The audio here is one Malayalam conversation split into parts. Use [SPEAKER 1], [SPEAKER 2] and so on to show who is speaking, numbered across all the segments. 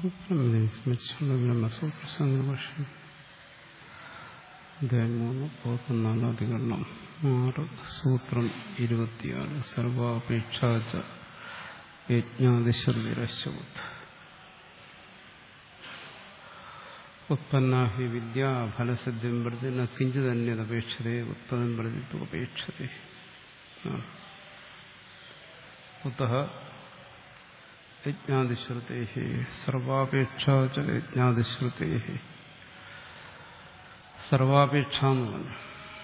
[SPEAKER 1] സ്മരിച്ചുള്ള ബ്രഹ്മസൂത്ര സംഘർഷം അധ്യായം മൂന്ന് പതിനൊന്നാം അധികരണം ആറ് സൂത്രം ഇരുപത്തിയാറ് സർവാപേക്ഷാച യജ്ഞാതിശ്രുതിരശ്വത് ഉത്പന്നാഹി വിദ്യ ഫലസിദ്ധിം പ്രതി ന കിഞ്ചിതന്യതപേക്ഷതേ ഉത്പന്നം പ്രതി അപേക്ഷതേ കുതഃ യജ്ഞാതിശ്രുതേ സർവാപേക്ഷാ ച യജ്ഞാതിശ്രുതേ സർവാപേക്ഷ എന്ന് പറഞ്ഞു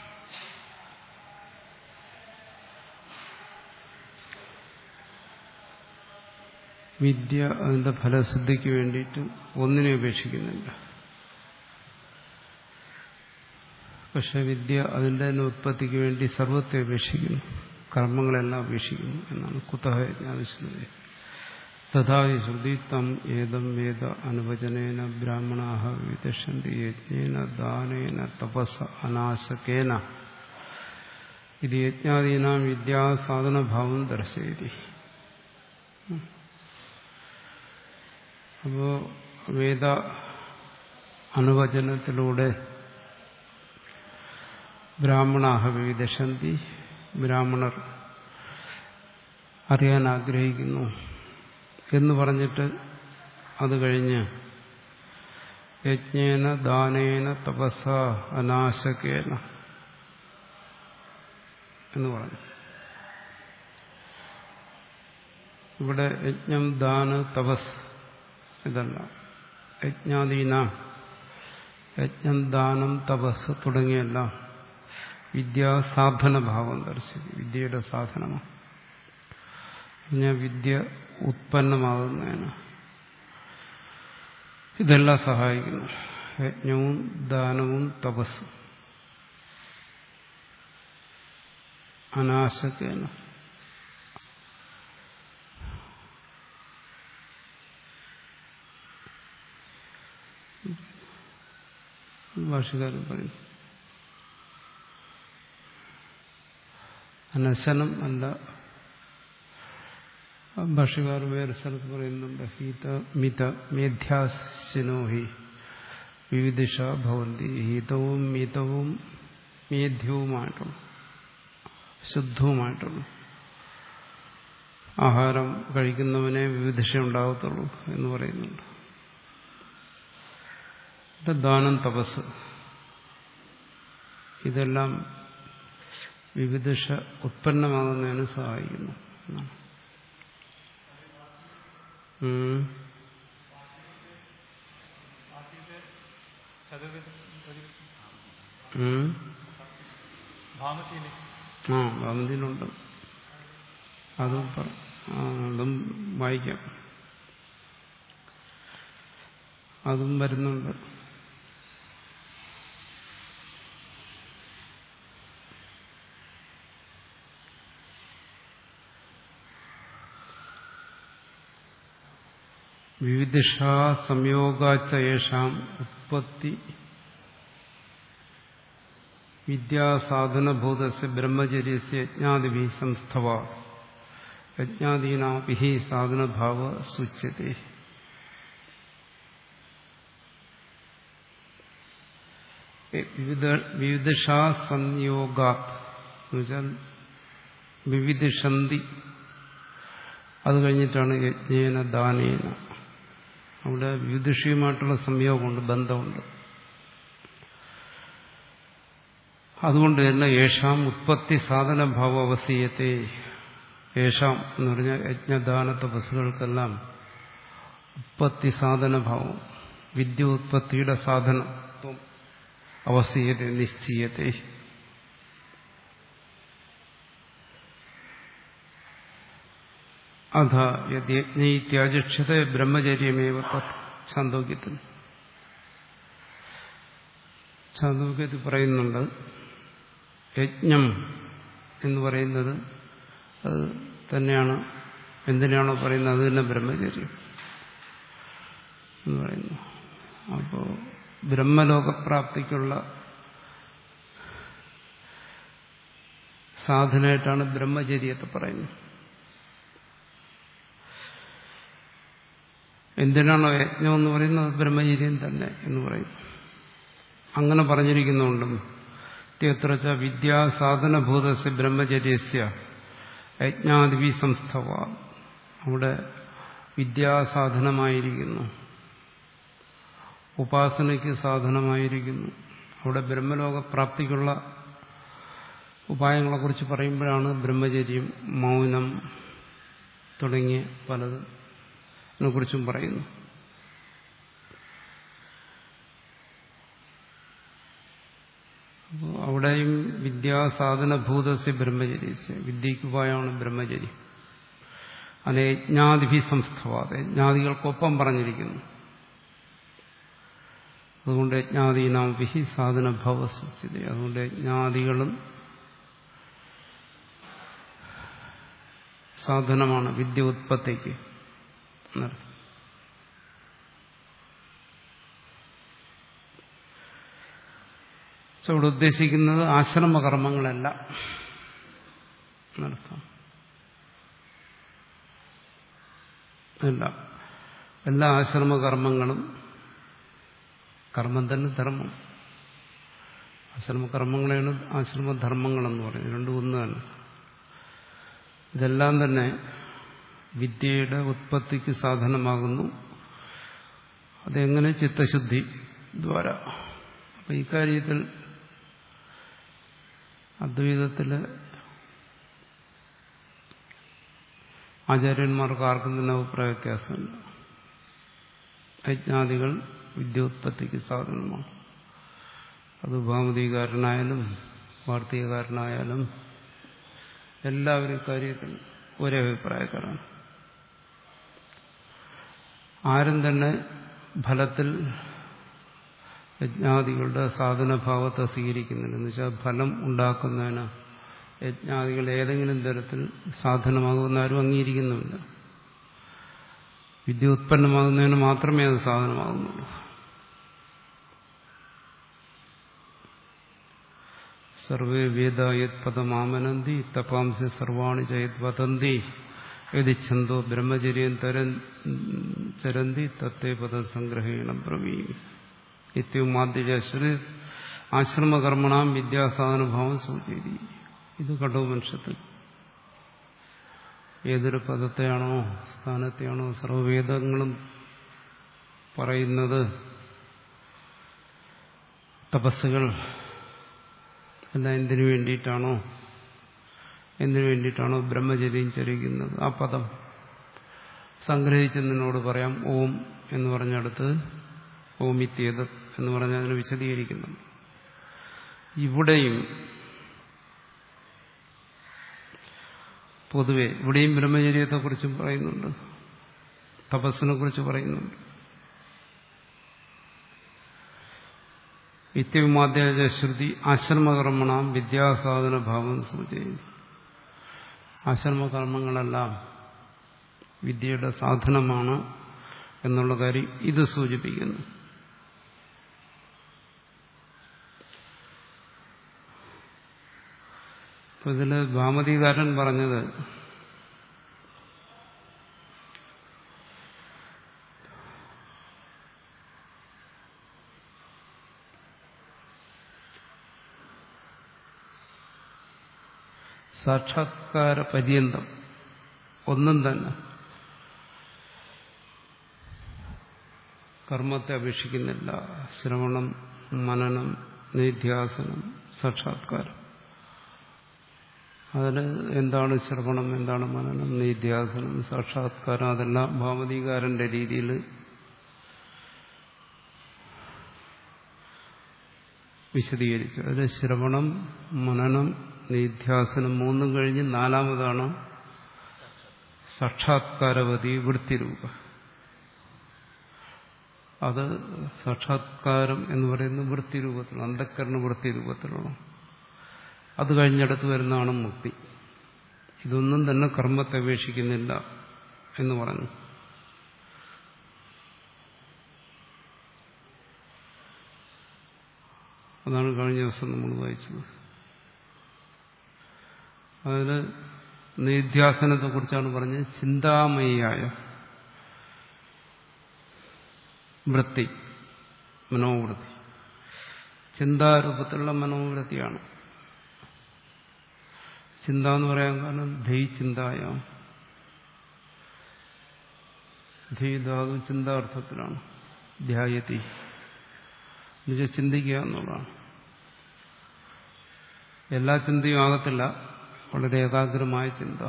[SPEAKER 1] വിദ്യ അതിന്റെ ഫലസിദ്ധിക്ക് വേണ്ടിയിട്ട് ഒന്നിനെ ഉപേക്ഷിക്കുന്നില്ല പക്ഷെ വിദ്യ അതിൻ്റെ തന്നെ ഉത്പത്തിക്ക് വേണ്ടി സർവത്തെ ഉപേക്ഷിക്കുന്നു കർമ്മങ്ങളെല്ലാം ഉപേക്ഷിക്കുന്നു എന്നാണ് കുതഹ യജ്ഞാതിശ്രുതി തഥാഹി ശ്രുതി തം ഏതം വേദ അനുവചനേന ബ്രാഹ്മണാഹ വിദശന്തി യജ്ഞേന ദാനേന തപസ അനാശകേന ഇത് യജ്ഞാദീനാം വിദ്യാസാധനഭാവം ദർശയതി അപ്പോ വേദ അനുവചനത്തിലൂടെ ബ്രാഹ്മണാഹ വിദശന്തി ബ്രാഹ്മണർ അറിയാൻ ആഗ്രഹിക്കുന്നു എന്ന് പറഞ്ഞിട്ട് അത് കഴിഞ്ഞ് യജ്ഞേന ദാനേന തപസ അനാശകേന എന്ന് പറഞ്ഞു ഇവിടെ യജ്ഞം ദാന തപസ് ഇതല്ല യജ്ഞാദീന യജ്ഞം ദാനം തപസ് തുടങ്ങിയെല്ലാം വിദ്യാസാധനഭാവം ദർശിക്കും വിദ്യയുടെ സാധനമാണ് ഞാൻ വിദ്യ ഉത്പന്നമാകുന്നതിന് ഇതെല്ലാം സഹായിക്കുന്നു യജ്ഞവും ദാനവും തപസ്സും അനാശക്കേന ഭാഷകാരൻ പറയും അനശനം അല്ല ഭാഷകാർ വേറെ സ്ഥലത്ത് പറയുന്നുണ്ട് ഹീത മിത മേധ്യാസിനോ ഹി വിവിധിഷ ഭവന്തി ഹീതവും മിതവും മേധ്യവുമായിട്ടുള്ള ശുദ്ധവുമായിട്ടുള്ള ആഹാരം കഴിക്കുന്നവനെ വിവിധിഷ ഉണ്ടാകത്തുള്ളൂ എന്ന് പറയുന്നുണ്ട് ദാനം തപസ് ഇതെല്ലാം വിവിധിഷ ഉത്പന്നമാകുന്നതിന് സഹായിക്കുന്നു എന്നാണ് ആ ഭാമതിയിലുണ്ട് അതും അതും വായിക്കാം അതും വരുന്നുണ്ട് വിവിധിഷാ സംയോഗാച്ചയേഷാം ഉത്പത്തി വിദ്യാസാധനഭൂതസ് ബ്രഹ്മചര്യസ് യജ്ഞാദിഭി സംസ്ഥവ യജ്ഞാദീനാഭി സാധനഭാവ സൂച്യത്തെ വിവിധിഷാ സംയോഗാത് എന്നുവെച്ചാൽ വിവിധിഷന്തി അത് കഴിഞ്ഞിട്ടാണ് യജ്ഞേന ദാനേന അവിടെ വിവിധിഷയുമായിട്ടുള്ള സംയോഗമുണ്ട് ബന്ധമുണ്ട് അതുകൊണ്ട് തന്നെ യേശാം ഉത്പത്തി സാധനഭാവ അവസീയത്തെ യേശാം എന്ന് പറഞ്ഞാൽ യജ്ഞദാന തപസ്സുകൾക്കെല്ലാം ഉത്പത്തി സാധനഭാവം വിദ്യ ഉത്പത്തിയുടെ സാധനത്വം അവസീയത്തെ നിശ്ചയത്തെ അധ യജ്ഞയിത്യാചക്ഷത ബ്രഹ്മചര്യമേവ തത് ഛാന്തോക്യത്തിൽ ഛാന്തോക്യത്തിൽ പറയുന്നുണ്ട് യജ്ഞം എന്ന് പറയുന്നത് അത് തന്നെയാണ് എന്തിനാണോ പറയുന്നത് അത് തന്നെ ബ്രഹ്മചര്യം എന്ന് പറയുന്നു അപ്പോൾ ബ്രഹ്മലോകപ്രാപ്തിക്കുള്ള സാധനമായിട്ടാണ് ബ്രഹ്മചര്യത്തെ പറയുന്നത് എന്തിനാണോ യജ്ഞം എന്ന് പറയുന്നത് അത് ബ്രഹ്മചര്യം തന്നെ എന്ന് പറയും അങ്ങനെ പറഞ്ഞിരിക്കുന്നുണ്ടും ഇത്യത്ര വിദ്യാസാധനഭൂതസ് ബ്രഹ്മചര്യസ്യ യജ്ഞാദിവി സംസ്ഥവ അവിടെ വിദ്യാസാധനമായിരിക്കുന്നു ഉപാസനയ്ക്ക് സാധനമായിരിക്കുന്നു അവിടെ ബ്രഹ്മലോകപ്രാപ്തിക്കുള്ള ഉപായങ്ങളെക്കുറിച്ച് പറയുമ്പോഴാണ് ബ്രഹ്മചര്യം മൗനം തുടങ്ങിയ പലതിനെ കുറിച്ചും പറയുന്നു അപ്പോൾ അവിടെയും വിദ്യാസാധനഭൂതസ്യ ബ്രഹ്മചര്യസ്യ വിദ്യയ്ക്ക് ഉപായമാണ് ബ്രഹ്മചര്യം അതിനെ യജ്ഞാതിഭി സംസ്ഥവാദ യജ്ഞാദികൾക്കൊപ്പം പറഞ്ഞിരിക്കുന്നു അതുകൊണ്ട് യജ്ഞാദീനാം വിഹി സാധനഭവ സൂചിത അതുകൊണ്ട് യജ്ഞാദികളും സാധനമാണ് വിദ്യ ഉത്പത്തിക്ക് എന്നർത്ഥം ഇവിടെ ഉദ്ദേശിക്കുന്നത് ആശ്രമകർമ്മങ്ങളല്ല എന്നർത്ഥം അല്ല എല്ലാ ആശ്രമകർമ്മങ്ങളും കർമ്മം തന്നെ ധർമ്മം ആശ്രമകർമ്മങ്ങളെയാണ് ആശ്രമധർമ്മങ്ങളെന്ന് പറയുന്നത് രണ്ടും ഒന്ന് തന്നെ ഇതെല്ലാം തന്നെ വിദ്യയുടെ ഉത്പത്തിക്ക് സാധനമാകുന്നു അതെങ്ങനെ ചിത്തശുദ്ധി ദ്വാര അപ്പം ഇക്കാര്യത്തിൽ അദ്വൈതത്തില് ആചാര്യന്മാർക്ക് ആർക്കും തന്നെ അഭിപ്രായ വ്യത്യാസമില്ല യജ്ഞാദികൾ വിദ്യോത്പത്തിക്ക് സാധനമാണ് അത് ഭാമതികാരനായാലും വാർത്തകകാരനായാലും എല്ലാവരും കാര്യത്തിൽ ഒരേ അഭിപ്രായക്കാരാണ് ആരും തന്നെ ഫലത്തിൽ യജ്ഞാദികളുടെ സാധനഭാവത്തെ സ്വീകരിക്കുന്നില്ല എന്ന് വെച്ചാൽ ഫലം ഉണ്ടാക്കുന്നതിന് യജ്ഞാദികൾ ഏതെങ്കിലും തരത്തിൽ സാധനമാകുമെന്ന് ആരും അംഗീകരിക്കുന്നുമില്ല വിദ്യ ഉത്പന്നമാകുന്നതിന് മാത്രമേ അത് സാധനമാകുന്നുള്ളൂ സർവേ വേദ യത് പദമാമനന്തി തപാംസി സർവാണി ചയത് വദന്തി യതിച്ഛന്തോ ബ്രഹ്മചര്യം തരൻ ചരന്തി തത്തേ പദസംഗ്രഹീണം ബ്രവീമി ഇത്യമാദ്യശ്രുതി ആശ്രമകർമ്മണാം വിദ്യാസാധനഭാവം സൂചിരി ഇത് കഠോപനിഷത്തിൽ ഏതൊരു പദത്തെയാണോ സ്ഥാനത്തെയാണോ സർവവേദങ്ങളും പറയുന്നത് തപസ്സുകൾ എല്ലാം എന്തിനു വേണ്ടിയിട്ടാണോ എന്തിനു വേണ്ടിയിട്ടാണോ ബ്രഹ്മചര്യം ചരിക്കുന്നത് ആ പദം സംഗ്രഹിച്ച് നിന്നോട് പറയാം ഓം എന്ന് പറഞ്ഞടുത്ത് ഓമിത്യേത് എന്ന് പറഞ്ഞ് അതിനെ വിശദീകരിക്കുന്നു ഇവിടെയും പൊതുവെ ഇവിടെയും ബ്രഹ്മചര്യത്തെക്കുറിച്ചും പറയുന്നുണ്ട് തപസ്സിനെ കുറിച്ച് പറയുന്നുണ്ട് ഇത്യവിമാദ്യ ശ്രുതി ആശ്രമകർമ്മണാം വിദ്യാസാധന ഭാവം സൂചിക്കുന്നു ആശ്രമകർമ്മങ്ങളെല്ലാം വിദ്യയുടെ സാധനമാണ് എന്നുള്ള കാര്യം ഇത് സൂചിപ്പിക്കുന്നു അപ്പൊ ഇതില് ഭാമതികാരൻ പറഞ്ഞത് സാക്ഷാത്കാര പര്യന്തം ഒന്നും തന്നെ കർമ്മത്തെ അപേക്ഷിക്കുന്നില്ല ശ്രവണം മനനം നിധ്യാസനം സാക്ഷാത്കാരം അതിന് എന്താണ് ശ്രവണം എന്താണ് മനനം നിധ്യാസനം സാക്ഷാത്കാരം അതെല്ലാം ഭാവതീകാരന്റെ രീതിയിൽ വിശദീകരിച്ചു അതിൽ ശ്രവണം മനനം നിധ്യാസനം മൂന്നും കഴിഞ്ഞ് നാലാമതാണ് സാക്ഷാത്കാരവതി വൃത്തിരൂപ അത് സാക്ഷാത്കാരം എന്ന് പറയുന്നത് വൃത്തിരൂപത്തിലാണ് അന്ധക്കരണ വൃത്തിരൂപത്തിലാണ് അത് കഴിഞ്ഞടുത്ത് വരുന്നതാണ് മുക്തി ഇതൊന്നും തന്നെ കർമ്മത്തെ അപേക്ഷിക്കുന്നില്ല എന്ന് പറഞ്ഞു അതാണ് കഴിഞ്ഞ ദിവസം നമ്മൾ വായിച്ചത് അതിൽ നിധ്യാസനത്തെ കുറിച്ചാണ് പറഞ്ഞത് ചിന്താമയിയായ വൃത്തി മനോവൃത്തി ചിന്താരൂപത്തിലുള്ള മനോവൃത്തിയാണ് ചിന്ത എന്ന് പറയാൻ കാരണം ധൈ ചിന്തായ ധീധാതു ചിന്താർത്ഥത്തിലാണ് ധ്യായത്തി എന്നുവെച്ചാൽ ചിന്തിക്കുക എന്നുള്ളതാണ് എല്ലാ ചിന്തയും ആകത്തില്ല വളരെ ഏകാഗ്രമായ ചിന്ത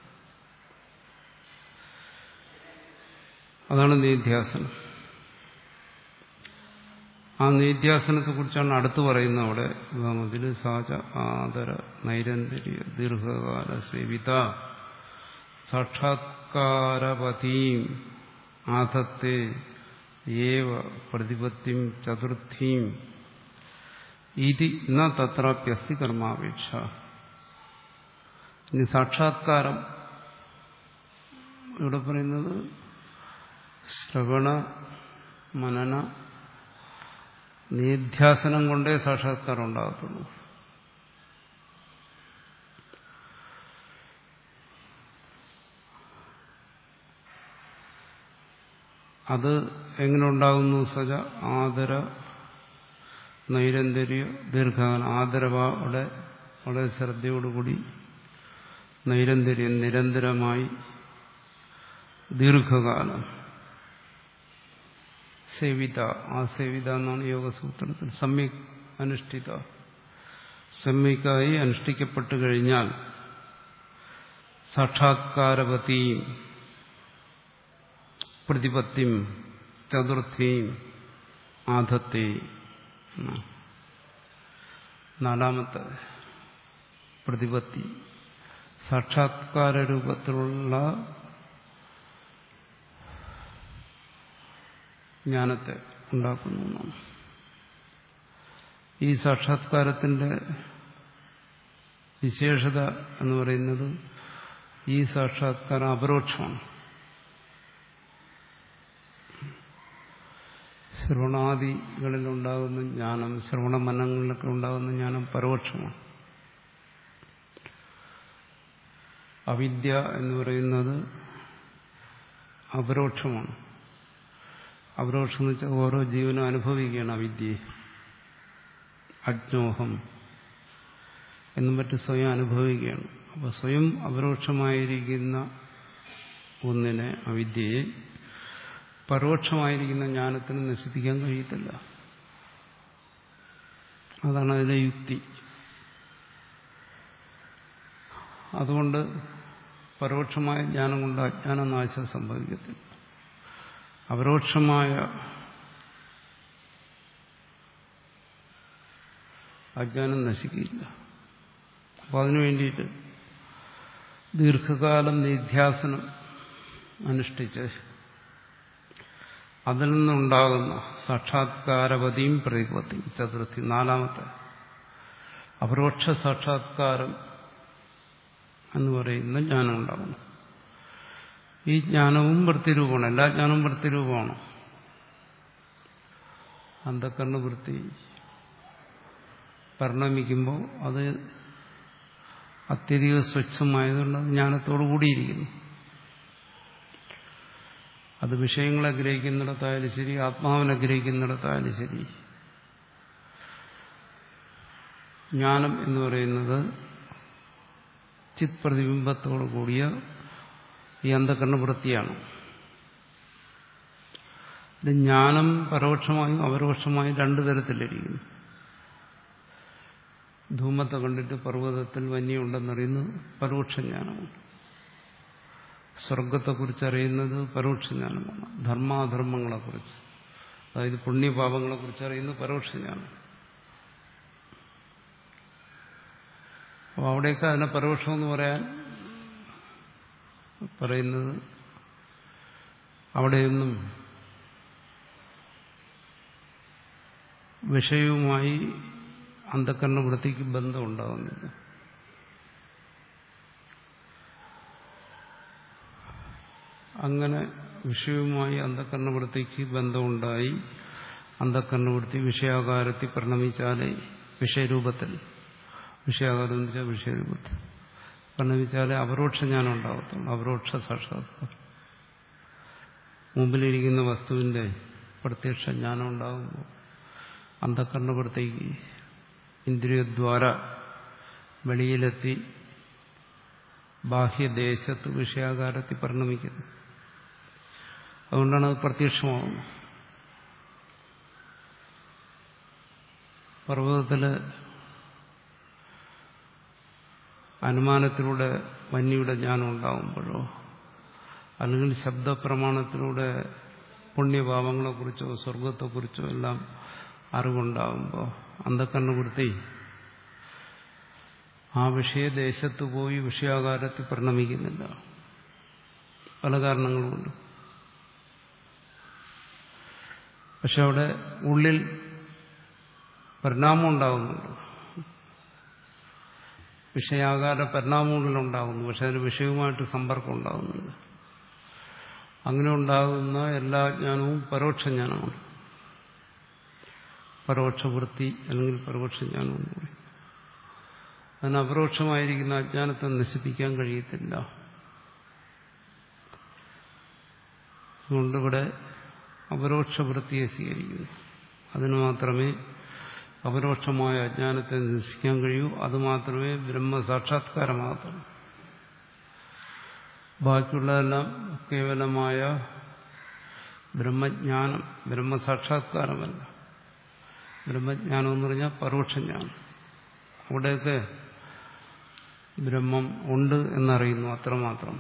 [SPEAKER 1] അതാണ് നിധ്യാസനം ആ നിധ്യാസനത്തെ കുറിച്ചാണ് അടുത്ത് പറയുന്നത് അവിടെ അതിൽ സാച ആദര നൈരന്തര്യ ദീർഘകാല സേവിത സാക്ഷാത്കാരപതീം ആധത്തെ ഏവ പ്രതിപത്തിം ചതുർത്ഥീം ഇതി ന തത്രാപ്യസ്തി കർമാപേക്ഷ ഇനി സാക്ഷാത്കാരം ഇവിടെ പറയുന്നത് ശ്രവണ മനന നിധ്യാസനം കൊണ്ടേ സാക്ഷാത്കാരം ഉണ്ടാകത്തുള്ളൂ അത് എങ്ങനെ ഉണ്ടാകുന്നു സജ ആദര നൈരന്തര്യ ദീർഘകാലം ആദരവോടെ വളരെ ശ്രദ്ധയോടുകൂടി നൈരന്തര്യം നിരന്തരമായി ദീർഘകാലം സേവിത ആ സേവിത എന്നാണ് യോഗസൂത്രത്തിൽ സമ്യക് അനുഷ്ഠിത സമ്യക്കായി അനുഷ്ഠിക്കപ്പെട്ടു കഴിഞ്ഞാൽ സാക്ഷാത്കാരപതിയും പ്രതിപത്തിയും ചതുർത്ഥിയും ആധത്തെ നാലാമത്തെ പ്രതിപത്തി സാക്ഷാത്കാര രൂപത്തിലുള്ള ജ്ഞാനത്തെ ഉണ്ടാക്കുന്നു എന്നാണ് ഈ സാക്ഷാത്കാരത്തിന്റെ വിശേഷത എന്ന് പറയുന്നത് ഈ സാക്ഷാത്കാരം അപരോക്ഷമാണ് ശ്രവണാദികളിൽ ഉണ്ടാകുന്ന ജ്ഞാനം ശ്രവണമനങ്ങളിലൊക്കെ ഉണ്ടാകുന്ന ജ്ഞാനം പരോക്ഷമാണ് അവിദ്യ എന്ന് പറയുന്നത് അപരോക്ഷമാണ് അപരോക്ഷം എന്ന് വെച്ചാൽ ഓരോ ജീവനും അനുഭവിക്കുകയാണ് അവിദ്യയെ അജ്ഞോഹം എന്നും മറ്റും സ്വയം അനുഭവിക്കുകയാണ് അപ്പോൾ സ്വയം അപരോക്ഷമായിരിക്കുന്ന ഒന്നിനെ അവിദ്യയെ പരോക്ഷമായിരിക്കുന്ന ജ്ഞാനത്തിന് നശിപ്പിക്കാൻ കഴിയത്തില്ല അതാണ് അതിന്റെ യുക്തി അതുകൊണ്ട് പരോക്ഷമായ ജ്ഞാനം കൊണ്ട് അജ്ഞാനനാശം സംഭവിക്കത്തില്ല അപരോക്ഷമായ അജ്ഞാനം നശിക്കില്ല അപ്പം അതിനു വേണ്ടിയിട്ട് ദീർഘകാലം നിധ്യാസനം അനുഷ്ഠിച്ച് അതിൽ നിന്നുണ്ടാകുന്ന സാക്ഷാത്കാരവതിയും പ്രതിപത്തിയും ചതുർത്ഥി നാലാമത്തെ അപരോക്ഷ സാക്ഷാത്കാരം എന്ന് പറയുന്ന ജ്ഞാനം ഉണ്ടാകുന്നു ഈ ജ്ഞാനവും വൃത്തിരൂപമാണ് എല്ലാ ജ്ഞാനവും വൃത്തിരൂപമാണ് അന്ധക്കരണ വൃത്തി പരിണമിക്കുമ്പോൾ അത് അത്യധിക സ്വച്ഛമായതുകൊണ്ട് അത് ജ്ഞാനത്തോടു കൂടിയിരിക്കുന്നു അത് വിഷയങ്ങളെ ഗ്രഹിക്കുന്നിടത്തായാലും ശരി ആത്മാവിനെ ഗ്രഹിക്കുന്നിടത്തായാലും ശരി ജ്ഞാനം എന്ന് പറയുന്നത് ചിത് പ്രതിബിംബത്തോടു കൂടിയ ഈ അന്ധകരണവൃത്തിയാണ് ഇത് ജ്ഞാനം പരോക്ഷമായും അപരോക്ഷമായും രണ്ടു തരത്തിലിരിക്കുന്നു ധൂമത്തെ കണ്ടിട്ട് പർവ്വതത്തിൽ വന്യുണ്ടെന്നറിയുന്നത് പരോക്ഷ ജ്ഞാനമാണ് സ്വർഗത്തെക്കുറിച്ച് അറിയുന്നത് പരോക്ഷ ജ്ഞാനമാണ് ധർമാധർമ്മങ്ങളെക്കുറിച്ച് അതായത് പുണ്യപാപങ്ങളെക്കുറിച്ച് അറിയുന്നത് പരോക്ഷ ജ്ഞാനം അപ്പോൾ അവിടെയൊക്കെ അതിനെ പരോക്ഷമെന്ന് പറയാൻ പറയുന്നത് അവിടെയൊന്നും വിഷയവുമായി അന്ധക്കരണ വൃത്തിക്ക് ബന്ധം ഉണ്ടാകുന്നില്ല അങ്ങനെ വിഷയവുമായി അന്ധക്കരണവൃത്തിക്ക് ബന്ധമുണ്ടായി അന്ധക്കരണവൃത്തി വിഷയാകാരത്തിൽ പരിണമിച്ചാലേ വിഷയരൂപത്തിൽ വിഷയാകാരം എന്ന് വെച്ചാൽ വിഷയരൂപത്തിൽ പരിണമിച്ചാലേ അപരോക്ഷ ജ്ഞാനം ഉണ്ടാകത്തുള്ളൂ അപരോക്ഷ സാക്ഷാത്കാരം മുമ്പിലിരിക്കുന്ന വസ്തുവിന്റെ പ്രത്യക്ഷ ജ്ഞാനം ഉണ്ടാകുമ്പോൾ അന്ധക്കരണപ്പെടുത്തേക്ക് ഇന്ദ്രിയദ്വാര വെളിയിലെത്തി ബാഹ്യദേശത്ത് വിഷയാകാരത്തിൽ പരിണമിക്കുന്നു അതുകൊണ്ടാണ് അത് പ്രത്യക്ഷമാവുന്നത് പർവ്വതത്തില് അനുമാനത്തിലൂടെ വന്യയുടെ ജ്ഞാനം ഉണ്ടാകുമ്പോഴോ അല്ലെങ്കിൽ ശബ്ദപ്രമാണത്തിലൂടെ പുണ്യഭാവങ്ങളെക്കുറിച്ചോ സ്വർഗത്തെക്കുറിച്ചോ എല്ലാം അറിവുണ്ടാകുമ്പോൾ അന്ധക്കണ്ണുവൃത്തി ആ വിഷയദേശത്ത് പോയി വിഷയാകാരത്തിൽ പരിണമിക്കുന്നില്ല പല കാരണങ്ങളുമുണ്ട് പക്ഷെ അവിടെ ഉള്ളിൽ പരിണാമം ഉണ്ടാകുന്നുണ്ട് വിഷയാകാര പരിണാമം ഉള്ളിലുണ്ടാകുന്നു പക്ഷെ അതിന് വിഷയവുമായിട്ട് സമ്പർക്കം ഉണ്ടാകുന്നുണ്ട് അങ്ങനെ ഉണ്ടാകുന്ന എല്ലാ ജ്ഞാനവും പരോക്ഷ ജ്ഞാനമാണ് പരോക്ഷ വൃത്തി അല്ലെങ്കിൽ പരോക്ഷ ജ്ഞാനം എന്ന് പറയും അതിന് അപരോക്ഷമായിരിക്കുന്ന അജ്ഞാനത്തെ നശിപ്പിക്കാൻ കഴിയത്തില്ല അതുകൊണ്ടിവിടെ അപരോക്ഷ വൃത്തിയെ സ്വീകരിക്കുന്നു അതിന് മാത്രമേ അപരോക്ഷമായ അജ്ഞാനത്തെ നശിപ്പിക്കാൻ കഴിയൂ അതുമാത്രമേ ബ്രഹ്മസാക്ഷാത്കാരമാകത്തുള്ളൂ ബാക്കിയുള്ളതെല്ലാം കേവലമായ ബ്രഹ്മജ്ഞാനം ബ്രഹ്മസാക്ഷാത്കാരമല്ല ബ്രഹ്മജ്ഞാനം എന്ന് പറഞ്ഞാൽ പരോക്ഷജ്ഞാനം അവിടെയൊക്കെ ബ്രഹ്മം ഉണ്ട് എന്നറിയുന്നു അത്രമാത്രം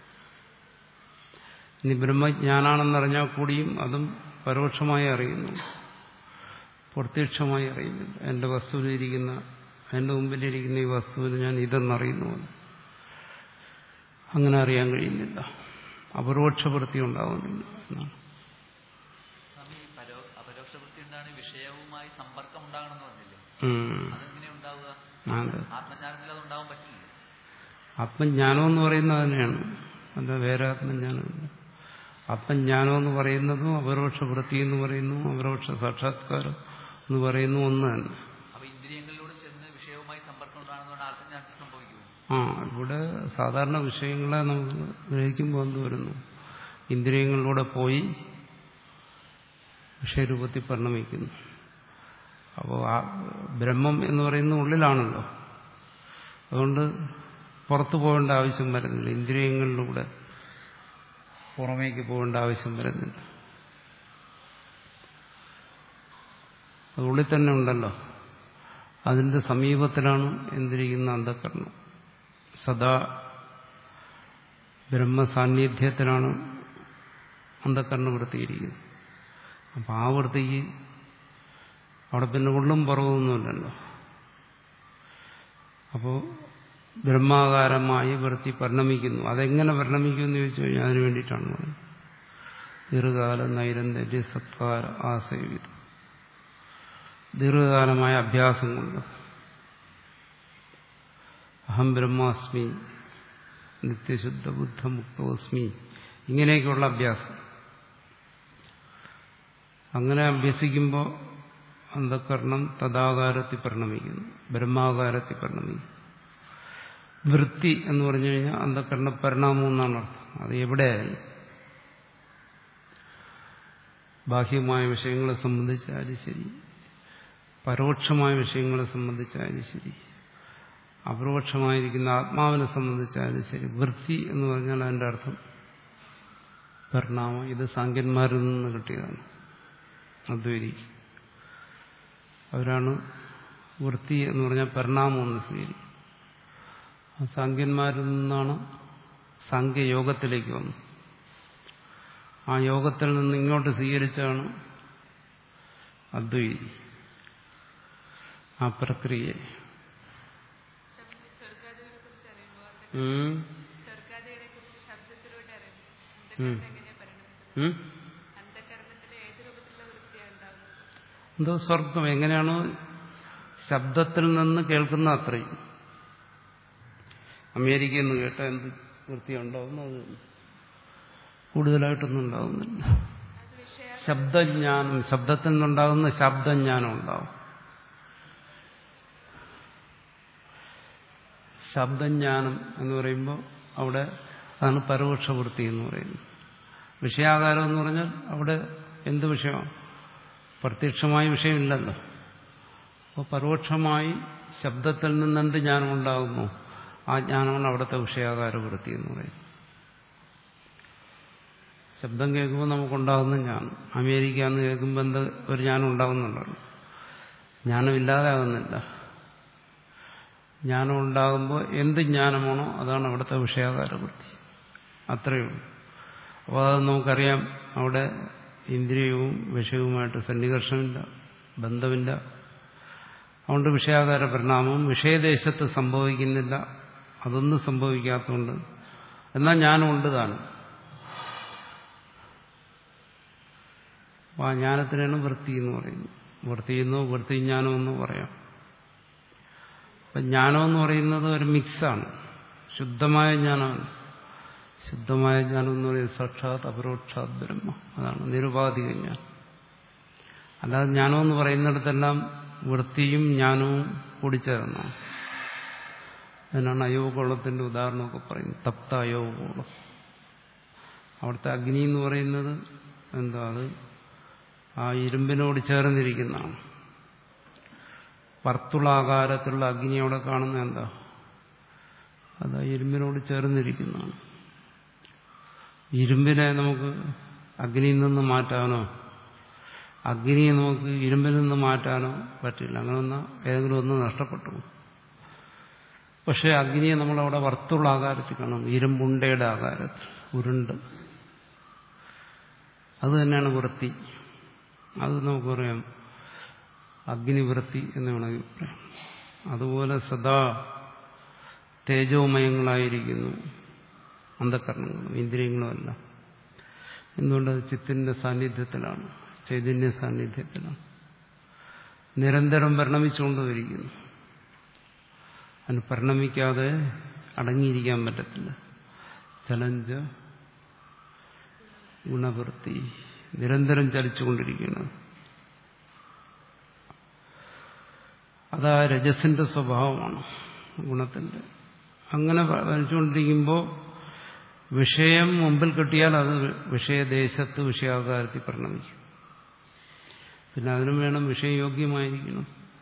[SPEAKER 1] ഇനി ബ്രഹ്മജ്ഞാനാണെന്നറിഞ്ഞാൽ കൂടിയും അതും പരോക്ഷമായി അറിയുന്നു പ്രത്യക്ഷമായി അറിയുന്നില്ല എന്റെ വസ്തുവിലിരിക്കുന്ന എന്റെ മുമ്പിലിരിക്കുന്ന ഈ വസ്തുവിന് ഞാൻ ഇതെന്നറിയുന്നു അങ്ങനെ അറിയാൻ കഴിയുന്നില്ല അപരോക്ഷവൃത്തി ഉണ്ടാവുന്നില്ല എന്നാണ്
[SPEAKER 2] സ്വാമി പരോ അപരോക്ഷ വൃത്തി എന്താണ് വിഷയവുമായി സമ്പർക്കം ഉണ്ടാകണമെന്ന് പറഞ്ഞില്ലേ
[SPEAKER 1] ഉം.
[SPEAKER 2] അതെങ്ങനെ ഉണ്ടാവുക
[SPEAKER 1] അതെ
[SPEAKER 2] ആത്മജ്ഞാനത്തിൽ അത് ഉണ്ടാവാൻ പറ്റില്ല
[SPEAKER 1] ആത്മജ്ഞാനം എന്ന് പറയുന്നത് തന്നെയാണ് അല്ല വേറെ ആത്മജ്ഞാനമില്ല ആത്മജ്ഞാനം എന്ന് പറയുന്നതും അപരോക്ഷ വൃത്തി എന്ന് പറയുന്നു അപരോക്ഷ സാക്ഷാത്കാരം എന്ന് പറയുന്നു ഒന്ന് തന്നെ
[SPEAKER 2] അപ്പൊ ഇന്ദ്രിയങ്ങളിലൂടെ ചെന്ന് വിഷയവുമായി സമ്പർക്കം ഉണ്ടാകുന്നതുകൊണ്ട് ആത്മജ്ഞാനത്തിൽ സംഭവിക്കുമോ
[SPEAKER 1] ആ ഇവിടെ സാധാരണ വിഷയങ്ങളെ നമുക്ക് ഗ്രഹിക്കുമ്പോൾ എന്ത് വരുന്നു ഇന്ദ്രിയങ്ങളിലൂടെ പോയി വിഷയരൂപത്തിൽ പരിണമിക്കുന്നു അപ്പോൾ ആ ബ്രഹ്മം എന്ന് പറയുന്ന ഉള്ളിലാണല്ലോ അതുകൊണ്ട് പുറത്തു പോകേണ്ട ആവശ്യം വരുന്നില്ല ഇന്ദ്രിയങ്ങളിലൂടെ പുറമേക്ക് പോകേണ്ട ആവശ്യം വരുന്നില്ല അത് ഉള്ളിൽ തന്നെ ഉണ്ടല്ലോ അതിന്റെ സമീപത്തിലാണ് എന്തിരിക്കുന്ന അന്ധകരണം സദാ ബ്രഹ്മസാന്നിധ്യത്തിലാണ് അന്ധകരണം വൃത്തിയിരിക്കുന്നത് അപ്പം ആ വൃത്തിക്ക് അവിടെ പിന്നെ ഉള്ളും പുറവൊന്നുമില്ലല്ലോ അപ്പോൾ ബ്രഹ്മാകാരമായി വൃത്തി പരിണമിക്കുന്നു അതെങ്ങനെ പരിണമിക്കുമെന്ന് ചോദിച്ചു കഴിഞ്ഞാൽ അതിനു വേണ്ടിയിട്ടാണ് പറയുന്നത് ദീർഘകാല നൈരന്തര്യ സത്കാര ആസേവിതം ദീർഘകാലമായ അഭ്യാസം കൊണ്ട് അഹം ബ്രഹ്മാസ്മി നിത്യശുദ്ധ ബുദ്ധമുക്തോസ്മി ഇങ്ങനെയൊക്കെയുള്ള അഭ്യാസം അങ്ങനെ അഭ്യസിക്കുമ്പോൾ അന്ധകരണം തഥാകാരത്തിൽ പരിണമിക്കുന്നു ബ്രഹ്മാകാരത്തിൽ പരിണമിക്കുന്നു വൃത്തി എന്ന് പറഞ്ഞു കഴിഞ്ഞാൽ അന്ധകരണ പരിണാമം എന്നാണ് അർത്ഥം അത് എവിടെയായാലും ബാഹ്യമായ വിഷയങ്ങളെ സംബന്ധിച്ചാലും ശരി പരോക്ഷമായ വിഷയങ്ങളെ സംബന്ധിച്ചാലും ശരി അപരോക്ഷമായിരിക്കുന്ന ആത്മാവിനെ സംബന്ധിച്ചാലും ശരി വൃത്തി എന്ന് പറഞ്ഞാൽ അതിന്റെ അർത്ഥം പരിണാമം ഇത് സാങ്കന്മാരിൽ നിന്ന് കിട്ടിയതാണ് അദ്വൈതി അവരാണ് വൃത്തി എന്ന് പറഞ്ഞാൽ പരിണാമം എന്ന് സ്വീകരിക്കും ആ സാങ്കന്മാരിൽ നിന്നാണ് സാങ്കേയോഗത്തിലേക്ക് വന്നത് ആ യോഗത്തിൽ നിന്ന് ഇങ്ങോട്ട് സ്വീകരിച്ചാണ് അദ്വൈതി ആ പ്രക്രിയ
[SPEAKER 3] സ്വർഗാദികളെ കുറിച്ച് അറിയുമ്പോൾ
[SPEAKER 1] ഉം.
[SPEAKER 3] സ്വർഗാദികളെ കുറിച്ച് ശബ്ദത്തിലൂടെ അറിയുന്നു
[SPEAKER 1] ഉം.
[SPEAKER 3] അന്ധകരണം എങ്ങനെ പരിണമിക്കുന്നത്
[SPEAKER 1] ഉം.
[SPEAKER 3] അന്ധകരണത്തിൽ ഏത് രൂപത്തിലുള്ള വൃത്തിയാണ് ഉണ്ടാകുന്നത്
[SPEAKER 1] എന്തോ സ്വർഗം എങ്ങനെയാണോ ശബ്ദത്തിൽ നിന്ന് കേൾക്കുന്ന അത്രയും അമേരിക്കയിൽ നിന്ന് കേട്ട എന്ത് വൃത്തിയുണ്ടാവുന്നു അത് കൂടുതലായിട്ടൊന്നും ഉണ്ടാകുന്നില്ല
[SPEAKER 3] അത് വിഷയ
[SPEAKER 1] ശബ്ദജ്ഞാനം ശബ്ദത്തിൽ നിന്നുണ്ടാകുന്ന ശബ്ദജ്ഞാനം ഉണ്ടാവും ശബ്ദജ്ഞാനം എന്ന് പറയുമ്പോൾ അവിടെ അതാണ് പരോക്ഷ വൃത്തി എന്ന് പറയുന്നത് വിഷയാകാരം എന്ന് പറഞ്ഞാൽ അവിടെ എന്ത് വിഷയമാണ് പ്രത്യക്ഷമായ വിഷയമില്ലല്ലോ അപ്പോൾ പരോക്ഷമായി ശബ്ദത്തിൽ നിന്നെന്ത് ജ്ഞാനം ഉണ്ടാകുന്നു ആ ജ്ഞാനമാണ് അവിടുത്തെ വിഷയാകാര വൃത്തി എന്ന് പറയുന്നത് ശബ്ദം കേൾക്കുമ്പോൾ നമുക്കുണ്ടാകുന്ന ജ്ഞാനം അമേരിക്ക എന്ന് കേൾക്കുമ്പോൾ എന്ത് ഒരു ജ്ഞാനം ഉണ്ടാകുന്നുണ്ടല്ലോ ജ്ഞാനം ഇല്ലാതാകുന്നില്ല ജ്ഞാനം ഉണ്ടാകുമ്പോൾ എന്ത് ജ്ഞാനമാണോ അതാണ് അവിടുത്തെ വിഷയാകാര വൃത്തി അത്രയേ ഉള്ളൂ അപ്പോൾ അത് നമുക്കറിയാം അവിടെ ഇന്ദ്രിയവും വിഷയവുമായിട്ട് സന്നികർഷമില്ല ബന്ധമില്ല അതുകൊണ്ട് വിഷയാകാര പരിണാമം വിഷയദേശത്ത് സംഭവിക്കുന്നില്ല അതൊന്നും സംഭവിക്കാത്തതുകൊണ്ട് എന്നാൽ ജ്ഞാനമുണ്ട് താനും അപ്പോൾ ആ ജ്ഞാനത്തിനാണ് വൃത്തി എന്ന് പറയുന്നത് വൃത്തി എന്നോ വൃത്തി ജ്ഞാനം എന്നോ പറയാം അപ്പം ജ്ഞാനം എന്ന് പറയുന്നത് ഒരു മിക്സാണ് ശുദ്ധമായ ജ്ഞാനമാണ് ശുദ്ധമായ ജ്ഞാനം എന്ന് പറയുന്നത് സാക്ഷാത് അപരോക്ഷാത് ബ്രഹ്മ അതാണ് നിരുപാധിക ജ്ഞാനം അല്ലാതെ ജ്ഞാനം എന്ന് പറയുന്നിടത്തെല്ലാം വൃത്തിയും ജ്ഞാനവും കൂടിച്ചേർന്നാണ് അതിനാണ് അയോഗോളത്തിന്റെ ഉദാഹരണമൊക്കെ പറയുന്നത് തപ്ത അയോഗോളം അവിടുത്തെ അഗ്നി എന്ന് പറയുന്നത് എന്താ അത് ആ ഇരുമ്പിനോട് ചേർന്നിരിക്കുന്നതാണ് വർത്തുളാകാരത്തിലുള്ള അഗ്നി അവിടെ കാണുന്ന എന്താ അത് ആ ഇരുമ്പിനോട് ചേർന്നിരിക്കുന്നതാണ് ഇരുമ്പിനെ നമുക്ക് അഗ്നിയിൽ നിന്ന് മാറ്റാനോ അഗ്നിയെ നമുക്ക് ഇരുമ്പിൽ നിന്ന് മാറ്റാനോ പറ്റില്ല അങ്ങനെ ഒന്ന് ഏതെങ്കിലും ഒന്ന് നഷ്ടപ്പെട്ടു പക്ഷെ അഗ്നിയെ നമ്മളവിടെ വർത്തുള്ള ആകാരത്തിൽ കാണും ഇരുമ്പുണ്ടയുടെ ആകാരത്തിൽ ഉരുണ്ട് അത് തന്നെയാണ് വൃത്തി അത് നമുക്ക് പറയാം അഗ്നിവൃത്തി എന്ന് വേണമെങ്കിൽ പറയാം അതുപോലെ സദാ തേജോമയങ്ങളായിരിക്കുന്നു അന്ധകരണങ്ങളും ഇന്ദ്രിയങ്ങളും എല്ലാം എന്തുകൊണ്ട് അത് ചിത്തിന്റെ സാന്നിധ്യത്തിലാണ് ചൈതന്യ സാന്നിധ്യത്തിലാണ് നിരന്തരം പരിണമിച്ചുകൊണ്ടുവരിക്കുന്നു അതിന് പരിണമിക്കാതെ അടങ്ങിയിരിക്കാൻ പറ്റത്തില്ല ചലഞ്ച ഗുണവൃത്തി നിരന്തരം ചലിച്ചുകൊണ്ടിരിക്കുന്നത് അതാ രജസിന്റെ സ്വഭാവമാണ് ഗുണത്തിന്റെ അങ്ങനെ വലിച്ചുകൊണ്ടിരിക്കുമ്പോൾ വിഷയം മുമ്പിൽ കിട്ടിയാൽ അത് വിഷയദേശത്ത് വിഷയാകാരത്തിൽ പരിണമിക്കും പിന്നെ അതിനും വേണം വിഷയയോഗ്യമായിരിക്കണം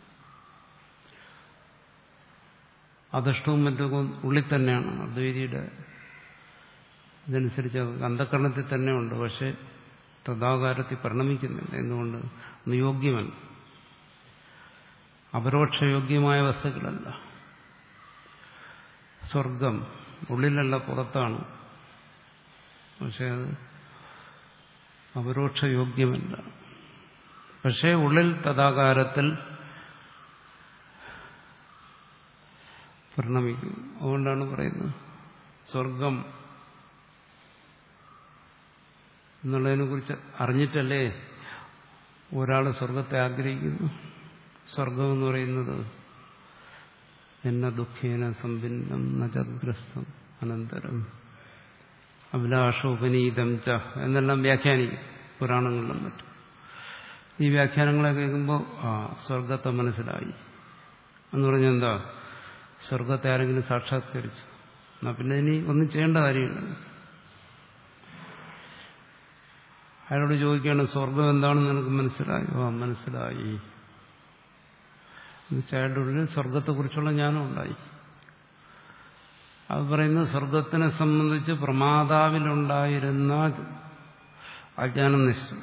[SPEAKER 1] അദഷ്ടവും മറ്റൊക്കെ ഉള്ളിൽ തന്നെയാണ് അദ്വൈതിയുടെ ഇതനുസരിച്ച് അന്ധകരണത്തിൽ തന്നെ ഉണ്ട് പക്ഷെ തഥാകാരത്തിൽ പരിണമിക്കുന്നില്ല എന്തുകൊണ്ട് ഒന്ന് യോഗ്യമല്ല അപരോക്ഷയോഗ്യമായ വസ്തുക്കളല്ല സ്വർഗം ഉള്ളിലല്ല പുറത്താണ് പക്ഷെ അത് അപരോക്ഷയോഗ്യമല്ല പക്ഷേ ഉള്ളിൽ തഥാകാരത്തിൽ പരിണമിക്കും അതുകൊണ്ടാണ് പറയുന്നത് സ്വർഗം എന്നുള്ളതിനെ കുറിച്ച് അറിഞ്ഞിട്ടല്ലേ ഒരാൾ സ്വർഗത്തെ ആഗ്രഹിക്കുന്നു സ്വർഗം എന്ന് പറയുന്നത് എന്ന ദുഃഖേന സമ്പിന്നം നജഗ്രസ്തം അനന്തരം അഭിലാഷോപനീതം ച എന്നെല്ലാം വ്യാഖ്യാനിക്കും പുരാണങ്ങളിലും മറ്റും ഈ വ്യാഖ്യാനങ്ങളെ കേൾക്കുമ്പോൾ ആ സ്വർഗത്തെ മനസ്സിലായി എന്ന് പറഞ്ഞാൽ എന്താ സ്വർഗത്തെ ആരെങ്കിലും സാക്ഷാത്കരിച്ചു എന്നാ പിന്നെ ഇനി ഒന്നും ചെയ്യേണ്ട കാര്യമില്ല അയാളോട് ചോദിക്കുകയാണ് സ്വർഗം എന്താണെന്ന് നിനക്ക് മനസ്സിലായി ഓ മനസ്സിലായി എന്നുവെച്ചാൽ ഉള്ളിൽ സ്വർഗത്തെക്കുറിച്ചുള്ള ജ്ഞാനം ഉണ്ടായി അത് പറയുന്നത് സ്വർഗത്തിനെ സംബന്ധിച്ച് പ്രമാതാവിലുണ്ടായിരുന്ന അജ്ഞാനം നശിച്ചു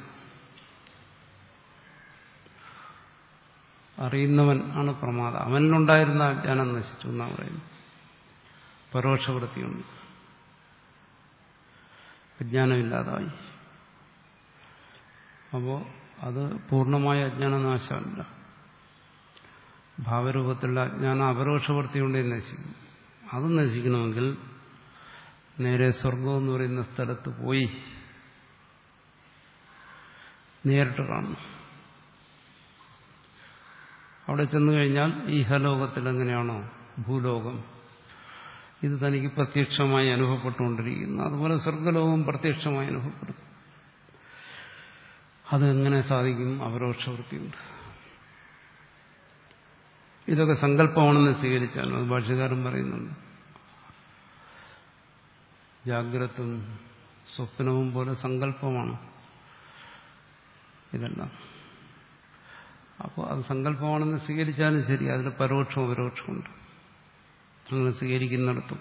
[SPEAKER 1] അറിയുന്നവൻ ആണ് പ്രമാദം അവനിലുണ്ടായിരുന്ന അജ്ഞാനം നശിച്ചു എന്നാണ് പറയുന്നത് പരോക്ഷവൃത്തിയുണ്ട് അജ്ഞാനമില്ലാതായി അപ്പോൾ അത് പൂർണ്ണമായ അജ്ഞാനനാശമല്ല ഭാവരൂപത്തിലുള്ള അജ്ഞാനം അപരോക്ഷവൃത്തി കൊണ്ട് നശിക്കും അത് നശിക്കണമെങ്കിൽ നേരെ സ്വർഗം എന്ന് പറയുന്ന സ്ഥലത്ത് പോയി നേരിട്ട് കാണണം അവിടെ ചെന്നു കഴിഞ്ഞാൽ ഈ ഹലോകത്തിൽ എങ്ങനെയാണോ ഭൂലോകം ഇത് തനിക്ക് പ്രത്യക്ഷമായി അനുഭവപ്പെട്ടുകൊണ്ടിരിക്കുന്നു അതുപോലെ സ്വർഗലോകം പ്രത്യക്ഷമായി അനുഭവപ്പെടും അതെങ്ങനെ സാധിക്കും അപരോക്ഷവൃത്തിയുണ്ട് ഇതൊക്കെ സങ്കല്പമാണെന്ന് സ്വീകരിച്ചാലും അത് ഭാഷകാരൻ പറയുന്നുണ്ട് ജാഗ്രതും സ്വപ്നവും പോലെ സങ്കല്പമാണ് ഇതെല്ലാം അപ്പോൾ അത് സങ്കല്പമാണെന്ന് സ്വീകരിച്ചാലും ശരി അതിൽ പരോക്ഷവും അപരോക്ഷമുണ്ട് അങ്ങനെ സ്വീകരിക്കുന്നിടത്തും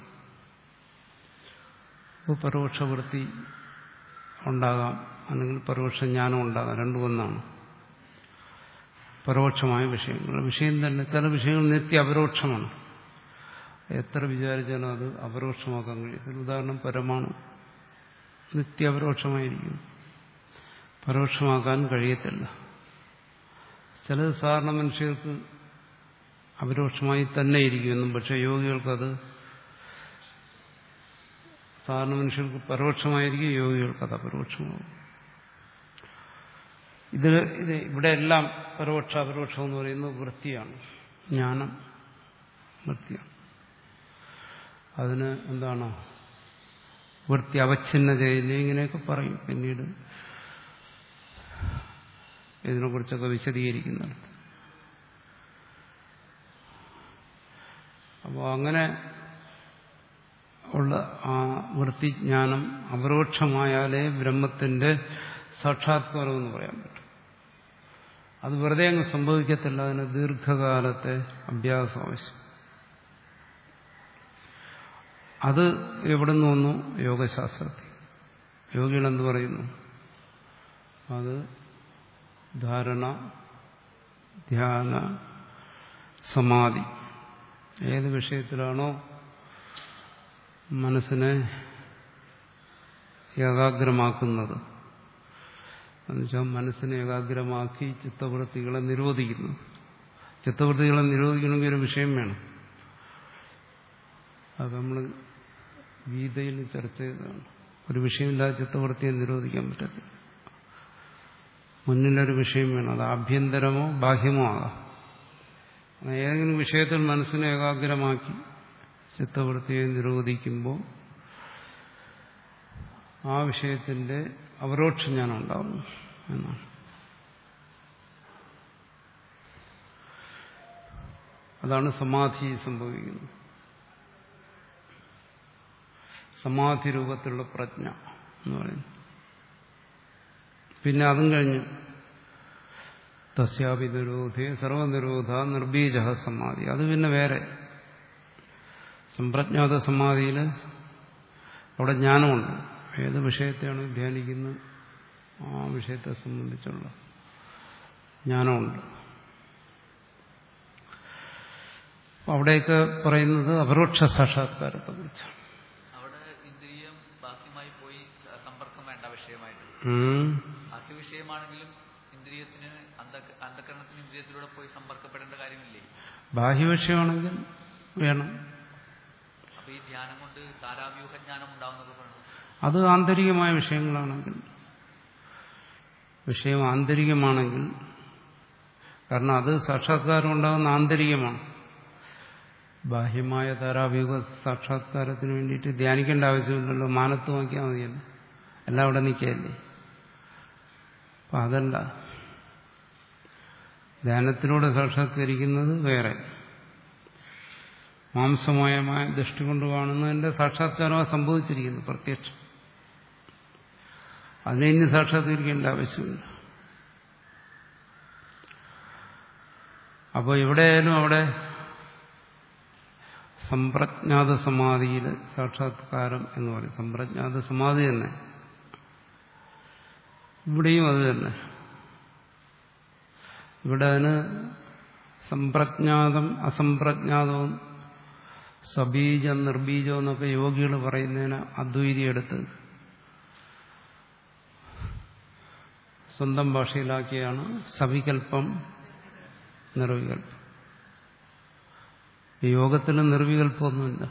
[SPEAKER 1] അപ്പോൾ പരോക്ഷവൃത്തി ഉണ്ടാകാം അല്ലെങ്കിൽ പരോക്ഷ ജ്ഞാനം ഉണ്ടാകാം രണ്ടും ഒന്നാണ് പരോക്ഷമായ വിഷയങ്ങൾ വിഷയം തന്നെ ചില വിഷയങ്ങൾ നിത്യ അപരോക്ഷമാണ് എത്ര വിചാരിച്ചാലും അത് അപരോക്ഷമാക്കാൻ കഴിയത്തില്ല ഉദാഹരണം പരമാണു നിത്യ അപരോക്ഷമായിരിക്കും പരോക്ഷമാക്കാൻ കഴിയത്തില്ല ചിലത് സാധാരണ മനുഷ്യർക്ക് അപരോക്ഷമായി തന്നെ ഇരിക്കുമെന്നും പക്ഷെ യോഗികൾക്കത് സാധാരണ മനുഷ്യർക്ക് പരോക്ഷമായിരിക്കും യോഗികൾക്ക് അത് അപരോക്ഷമാകും ഇത് ഇത് ഇവിടെ എല്ലാം പരോക്ഷ അപരോക്ഷം എന്ന് പറയുന്നത് വൃത്തിയാണ് ജ്ഞാനം വൃത്തിയാണ് അതിന് എന്താണ് വൃത്തി അവച്ഛിന്നതയില്ല ഇങ്ങനെയൊക്കെ പറയും പിന്നീട് ഇതിനെക്കുറിച്ചൊക്കെ വിശദീകരിക്കുന്നുണ്ട് അപ്പോൾ അങ്ങനെ ഉള്ള ആ വൃത്തിജ്ഞാനം അപരോക്ഷമായാലേ ബ്രഹ്മത്തിന്റെ സാക്ഷാത്കാരം എന്ന് പറയാൻ പറ്റും അത് വെറുതെ അങ്ങ് സംഭവിക്കത്തില്ല അതിന് ദീർഘകാലത്തെ അഭ്യാസം ആവശ്യം അത് എവിടെ നിന്ന് വന്നു യോഗശാസ്ത്രത്തിൽ യോഗികൾ എന്ത് പറയുന്നു അത് ധാരണ ധ്യാന സമാധി ഏത് വിഷയത്തിലാണോ മനസ്സിനെ ഏകാഗ്രമാക്കുന്നത് എന്നുവെച്ചാൽ മനസ്സിനെ ഏകാഗ്രമാക്കി ചിത്തവൃത്തികളെ നിരോധിക്കുന്നു ചിത്തവൃത്തികളെ നിരോധിക്കണമെങ്കിൽ ഒരു വിഷയം വേണം അത് നമ്മൾ ഗീതയിൽ ചർച്ച ചെയ്തതാണ് ഒരു വിഷയമില്ലാതെ ചിത്തവൃത്തിയെ നിരോധിക്കാൻ പറ്റത്തില്ല മുന്നിലൊരു വിഷയം വേണം അത് ആഭ്യന്തരമോ ബാഹ്യമോ ആകാം ഏതെങ്കിലും വിഷയത്തിൽ മനസ്സിനെ ഏകാഗ്രമാക്കി ചിത്തവൃത്തിയെ നിരോധിക്കുമ്പോൾ ആ വിഷയത്തിന്റെ അപരോക്ഷ ജ്ഞാനം ഉണ്ടാവും എന്നാണ് അതാണ് സമാധി സംഭവിക്കുന്നത് സമാധി രൂപത്തിലുള്ള പ്രജ്ഞ എന്ന് പറയുന്നു പിന്നെ അതും കഴിഞ്ഞ് തസ്യാപി നിരോധേ സർവനിരോധ നിർബീജ സമാധി അത് പിന്നെ വേറെ സമ്പ്രജ്ഞാത സമാധിയിൽ അവിടെ ജ്ഞാനമുണ്ട് ഏത് വിഷയത്തെയാണ് ധ്യാനിക്കുന്നത് ആ വിഷയത്തെ സംബന്ധിച്ചുള്ള ജ്ഞാനമുണ്ട് അവിടെയൊക്കെ പറയുന്നത് അപരോക്ഷ സാക്ഷാത്കാരത്തെ കുറിച്ചാണ്
[SPEAKER 2] അവിടെ ഇന്ദ്രിയം ബാഹ്യമായി പോയി സ- സമ്പർക്കം വേണ്ട വിഷയമായിട്ട്
[SPEAKER 1] ഉം.
[SPEAKER 2] ബാഹ്യ വിഷയമാണെങ്കിലും ഇന്ദ്രിയത്തിന് അന്ധ- അന്ധകരണത്തിന് ഇന്ദ്രിയത്തിലൂടെ പോയി സമ്പർക്കപ്പെടേണ്ട കാര്യമില്ലേ
[SPEAKER 1] ബാഹ്യവിഷയമാണെങ്കിൽ വേണം
[SPEAKER 2] അപ്പൊ ഈ ധ്യാനം കൊണ്ട് താരാവ്യൂഹ ജ്ഞാനം ഉണ്ടാവുന്നൊക്കെ പറഞ്ഞു
[SPEAKER 1] അത് ആന്തരികമായ വിഷയങ്ങളാണെങ്കിൽ വിഷയം ആന്തരികമാണെങ്കിൽ കാരണം അത് സാക്ഷാത്കാരം ഉണ്ടാകുന്ന ആന്തരികമാണ് ബാഹ്യമായ താരാവ്യൂഹ സാക്ഷാത്കാരത്തിന് വേണ്ടിയിട്ട് ധ്യാനിക്കേണ്ട ആവശ്യമില്ലല്ലോ മാനത്ത് നോക്കിയാൽ മതിയല്ലോ എല്ലാം അവിടെ നിൽക്കുകയല്ലേ അപ്പം അതല്ല ധ്യാനത്തിലൂടെ സാക്ഷാത്കരിക്കുന്നത് വേറെ മാംസമയമായ ദൃഷ്ടി കൊണ്ട് കാണുന്നതിന്റെ സാക്ഷാത്കാരമാണ് സംഭവിച്ചിരിക്കുന്നു പ്രത്യക്ഷം അതിനെ ഇനി സാക്ഷാത്കരിക്കേണ്ട ആവശ്യമില്ല അപ്പോൾ എവിടെയായാലും അവിടെ സമ്പ്രജ്ഞാത സമാധിയിൽ സാക്ഷാത്കാരം എന്ന് പറയും സമ്പ്രജ്ഞാത സമാധി തന്നെ ഇവിടെയും അത് തന്നെ ഇവിടെ അതിന് സമ്പ്രജ്ഞാതം അസംപ്രജ്ഞാതവും സബീജം നിർബീജം എന്നൊക്കെ യോഗികൾ പറയുന്നതിന് അദ്വൈതി എടുത്ത് സ്വന്തം ഭാഷയിലാക്കിയാണ് സവികൽപ്പം നിർവികൽപ്പം ഈ യോഗത്തിൽ നിർവികൽപ്പമൊന്നുമില്ല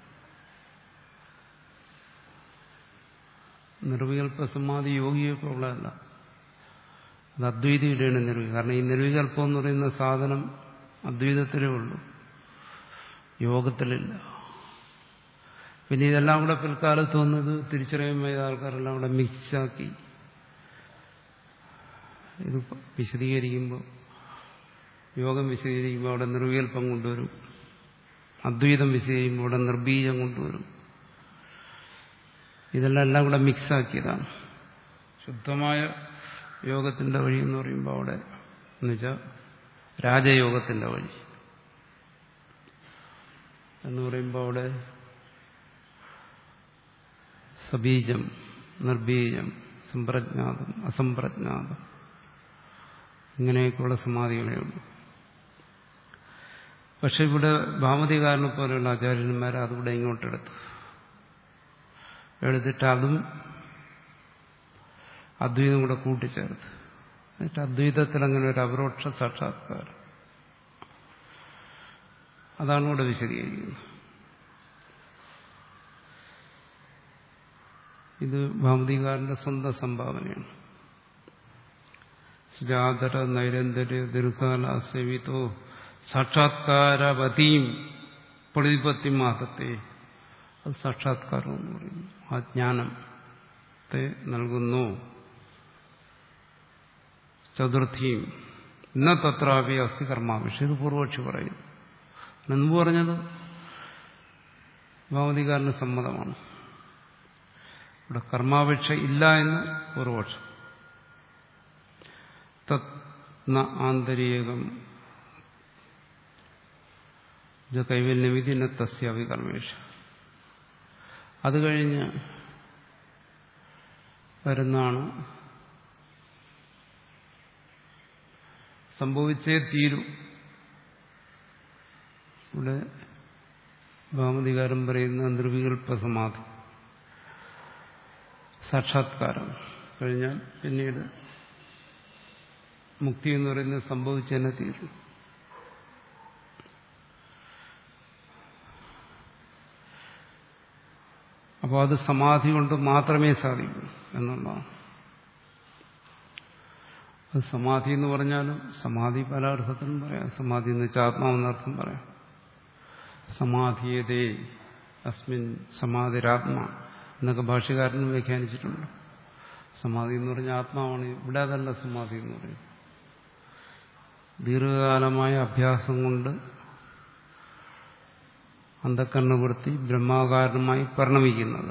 [SPEAKER 1] നിർവികൽപ്പ സമാധി യോഗിയൊക്കെ ഉള്ളതല്ല അത് അദ്വൈതിയുടെയാണ് നിർവി കാരണം ഈ നിർവികൽപ്പം എന്ന് പറയുന്ന സാധനം അദ്വൈതത്തിലേ ഉള്ളൂ യോഗത്തിലില്ല പിന്നെ ഇതെല്ലാം കൂടെ പിൽക്കാലത്ത് വന്നത് തിരിച്ചറിയാൻ ചെയ്ത ആൾക്കാരെല്ലാം കൂടെ മിക്സാക്കി ഇത് വിശദീകരിക്കുമ്പോൾ യോഗം വിശദീകരിക്കുമ്പോൾ അവിടെ നിർവികൽപ്പം കൊണ്ടുവരും അദ്വൈതം വിശദീകരിക്കുമ്പോൾ അവിടെ നിർബീജം കൊണ്ടുവരും ഇതെല്ലാം എല്ലാം കൂടെ മിക്സാക്കിയതാണ് ശുദ്ധമായ യോഗത്തിന്റെ വഴി എന്ന് പറയുമ്പോൾ അവിടെ എന്നുവെച്ചാൽ രാജയോഗത്തിന്റെ വഴി എന്ന് പറയുമ്പോൾ അവിടെ സബീജം നിർബീജം സമ്പ്രജ്ഞാതം അസംപ്രജ്ഞാതം ഇങ്ങനെയൊക്കെയുള്ള സമാധികളേ ഉള്ളൂ പക്ഷെ ഇവിടെ ഭാമതികാരനെ പോലെയുള്ള ആചാര്യന്മാർ അതിവിടെ ഇങ്ങോട്ടെടുത്തു എടുത്തിട്ട് അതും അദ്വൈതം കൂടെ കൂട്ടിച്ചേർത്ത് എന്നിട്ട് അദ്വൈതത്തിൽ അങ്ങനെ ഒരു അപരോക്ഷ സാക്ഷാത്കാരം അതാണ് ഇവിടെ വിശദീകരിക്കുന്നത് ഇത് ഭാമതികാരന്റെ സ്വന്തം സംഭാവനയാണ് സുജാതര നൈരന്തര്യ ദീർഘകാല സേവിതോ സാക്ഷാത്കാരവതീം പ്രതിപത്തി മാസത്തെ അത് സാക്ഷാത്കാരം എന്ന് പറയുന്നു ആ ജ്ഞാനത്തെ നൽകുന്നു ചതുർത്ഥിയും ഇന്ന തത്രാപി അസ്ഥി കർമാവിഷ ഇത് പൂർവക്ഷി പറയുന്നു മുമ്പ് പറഞ്ഞത് ഭാവതികാരന് സമ്മതമാണ് ഇവിടെ കർമാപേക്ഷ ഇല്ല എന്ന് പൂർവപക്ഷം തത് ന ആന്തരീകം കൈവല്യവിധി ന തസ്യാവി കർമ്മേഷ അത് കഴിഞ്ഞ് വരുന്നതാണ് സംഭവിച്ചേ തീരൂ ഇവിടെ ഭാമതികാരം പറയുന്ന നിർവികൽപ്പ സമാധി സാക്ഷാത്കാരം കഴിഞ്ഞാൽ പിന്നീട് മുക്തി എന്ന് പറയുന്നത് സംഭവിച്ചെന്നെ തീരും അപ്പോൾ അത് സമാധി കൊണ്ട് മാത്രമേ സാധിക്കൂ എന്നുള്ളതാണ് അത് സമാധി എന്ന് പറഞ്ഞാലും സമാധി പല അർത്ഥത്തിലും പറയാം സമാധി എന്ന് വെച്ചാൽ ആത്മാവെന്നർത്ഥം പറയാം സമാധിയതേ അസ്മിൻ സമാധിരാത്മ എന്നൊക്കെ ഭാഷ്യകാരനും വ്യാഖ്യാനിച്ചിട്ടുണ്ട് സമാധി എന്ന് പറഞ്ഞാൽ ആത്മാവാണ് ഇവിടെ അതല്ല സമാധി എന്ന് പറയും ദീർഘകാലമായ അഭ്യാസം കൊണ്ട് അന്ധക്കരണവൃത്തി ബ്രഹ്മാകാരമായി പരിണമിക്കുന്നത്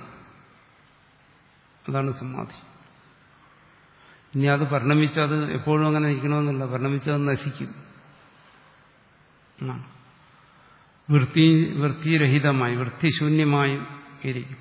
[SPEAKER 1] അതാണ് സമാധി ഇനി അത് പരിണമിച്ചത് എപ്പോഴും അങ്ങനെ നിൽക്കണമെന്നില്ല പരിണമിച്ചത് നശിക്കും വൃത്തി വൃത്തിരഹിതമായി വൃത്തിശൂന്യമായി ഇരിക്കും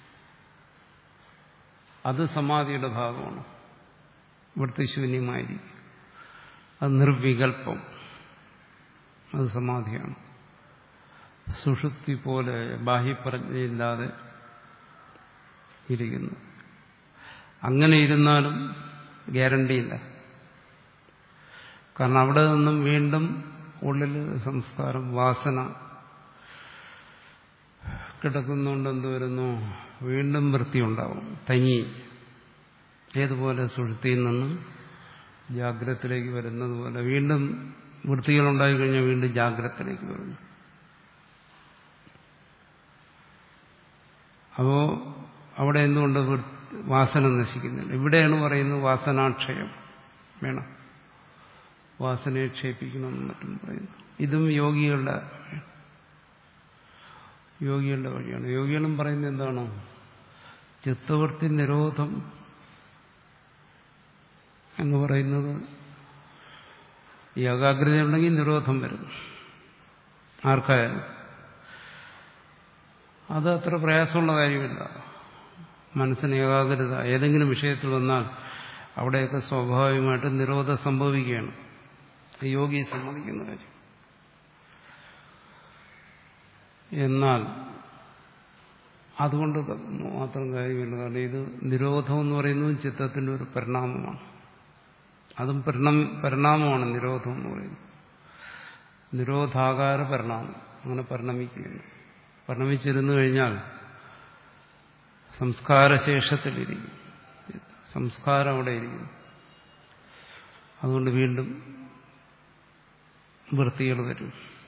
[SPEAKER 1] അത് സമാധിയുടെ ഭാഗമാണ് വൃത്തിശൂന്യമായിരിക്കും അത് നിർവികൽപ്പം അത് സമാധിയാണ് സുഷുപ്തി പോലെ ബാഹ്യപ്രജ്ഞയില്ലാതെ ഇരിക്കുന്നു അങ്ങനെ ഇരുന്നാലും ഗ്യാരണ്ടിയില്ല കാരണം അവിടെ നിന്നും വീണ്ടും ഉള്ളിൽ സംസ്കാരം വാസന കിടക്കുന്നുണ്ട് എന്ത് വരുന്നു വീണ്ടും വൃത്തി ഉണ്ടാവും തനി ഏതുപോലെ സുഷുതിയിൽ നിന്നും ജാഗ്രതത്തിലേക്ക് വരുന്നത് പോലെ വീണ്ടും വൃത്തികൾ ഉണ്ടായിക്കഴിഞ്ഞാൽ വീണ്ടും ജാഗ്രതത്തിലേക്ക് വരുന്നു അപ്പോ അവിടെ എന്തുകൊണ്ട് വാസന നശിക്കുന്നില്ല ഇവിടെയാണ് പറയുന്നത് വാസനാക്ഷയം വേണം വാസനയെ ക്ഷേപിക്കണമെന്ന് മറ്റും പറയുന്നു ഇതും യോഗികളുടെ യോഗികളുടെ വഴിയാണ് യോഗികളും പറയുന്നത് എന്താണോ ചിത്തവൃത്തി നിരോധം എന്ന് പറയുന്നത് ഈ ഏകാഗ്രത ഉണ്ടെങ്കിൽ നിരോധം വരും ആർക്കായാലും അത് അത്ര പ്രയാസമുള്ള കാര്യമില്ല മനസ്സിന് ഏകാഗ്രത ഏതെങ്കിലും വിഷയത്തിൽ വന്നാൽ അവിടെയൊക്കെ സ്വാഭാവികമായിട്ട് നിരോധം സംഭവിക്കുകയാണ് യോഗി സമ്മതിക്കുന്ന കാര്യം എന്നാൽ അതുകൊണ്ട് മാത്രം കാര്യമില്ല കാരണം ഇത് നിരോധം എന്ന് പറയുന്നത് ചിത്തത്തിന്റെ ഒരു പരിണാമമാണ് അതും പരിണാമമാണ് നിരോധം എന്ന് പറയുന്നത് നിരോധാകാര പരിണാമം അങ്ങനെ പരിണമിക്കുകയാണ് പരിണമിച്ചിരുന്നു കഴിഞ്ഞാൽ സംസ്കാരശേഷത്തിലിരിക്കും സംസ്കാരം അവിടെ ഇരിക്കും അതുകൊണ്ട് വീണ്ടും വൃത്തികൾ വരും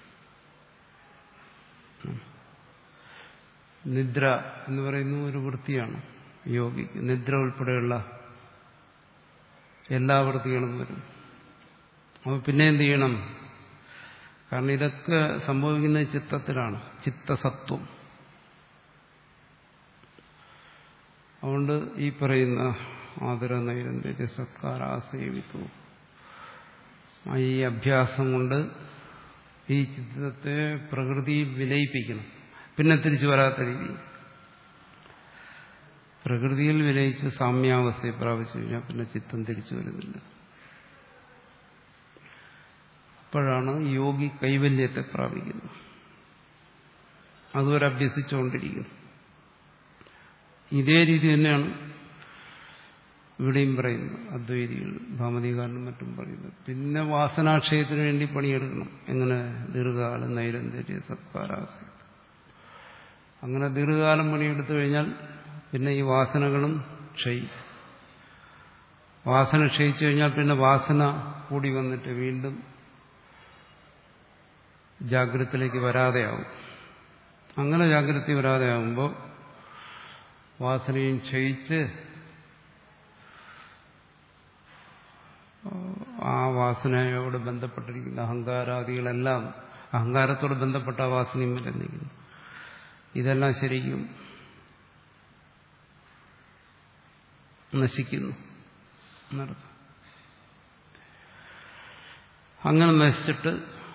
[SPEAKER 1] നിദ്ര എന്ന് പറയുന്ന ഒരു വൃത്തിയാണ് യോഗിക്ക് നിദ്ര ഉൾപ്പെടെയുള്ള എല്ലാ വൃത്തികളും വരും അപ്പോൾ പിന്നെ എന്ത് ചെയ്യണം കാരണം ഇതൊക്കെ സംഭവിക്കുന്നത് ചിത്തത്തിലാണ് ചിത്തസത്വം അതുകൊണ്ട് ഈ പറയുന്ന ആദര നൈരന്തര്യ സത്കാരാസേവിത്തു ഈ അഭ്യാസം കൊണ്ട് ഈ ചിത്രത്തെ പ്രകൃതിയിൽ വിലയിപ്പിക്കണം പിന്നെ തിരിച്ചു വരാത്ത രീതി പ്രകൃതിയിൽ വിലയിച്ച് സാമ്യാവസ്ഥയെ പ്രാപിച്ചു കഴിഞ്ഞാൽ പിന്നെ ചിത്തം തിരിച്ചു വരുന്നില്ല അപ്പോഴാണ് യോഗി കൈവല്യത്തെ പ്രാപിക്കുന്നത് അതുവരെ അഭ്യസിച്ചുകൊണ്ടിരിക്കുന്നു ഇതേ രീതി തന്നെയാണ് ഇവിടെയും പറയുന്നത് അദ്വൈതികൾ ഭാമതികാരനും മറ്റും പറയുന്നത് പിന്നെ വാസനാക്ഷയത്തിന് വേണ്ടി പണിയെടുക്കണം എങ്ങനെ ദീർഘകാലം നൈരന്തര്യ സത്കാരാസ അങ്ങനെ ദീർഘകാലം പണിയെടുത്തു കഴിഞ്ഞാൽ പിന്നെ ഈ വാസനകളും ക്ഷയിക്കും വാസന ക്ഷയിച്ചു കഴിഞ്ഞാൽ പിന്നെ വാസന കൂടി വന്നിട്ട് വീണ്ടും ജാഗ്രതത്തിലേക്ക് വരാതെയാവും അങ്ങനെ ജാഗ്രത വരാതെയാവുമ്പോൾ വാസനയും ക്ഷയിച്ച് ആ വാസനയോട് ബന്ധപ്പെട്ടിരിക്കുന്ന അഹങ്കാരാദികളെല്ലാം അഹങ്കാരത്തോട് ബന്ധപ്പെട്ട ആ വാസനയും വരുന്നിരിക്കുന്നു ഇതെല്ലാം ശരിക്കും നശിക്കുന്നു എന്നർത്ഥം അങ്ങനെ നശിച്ചിട്ട്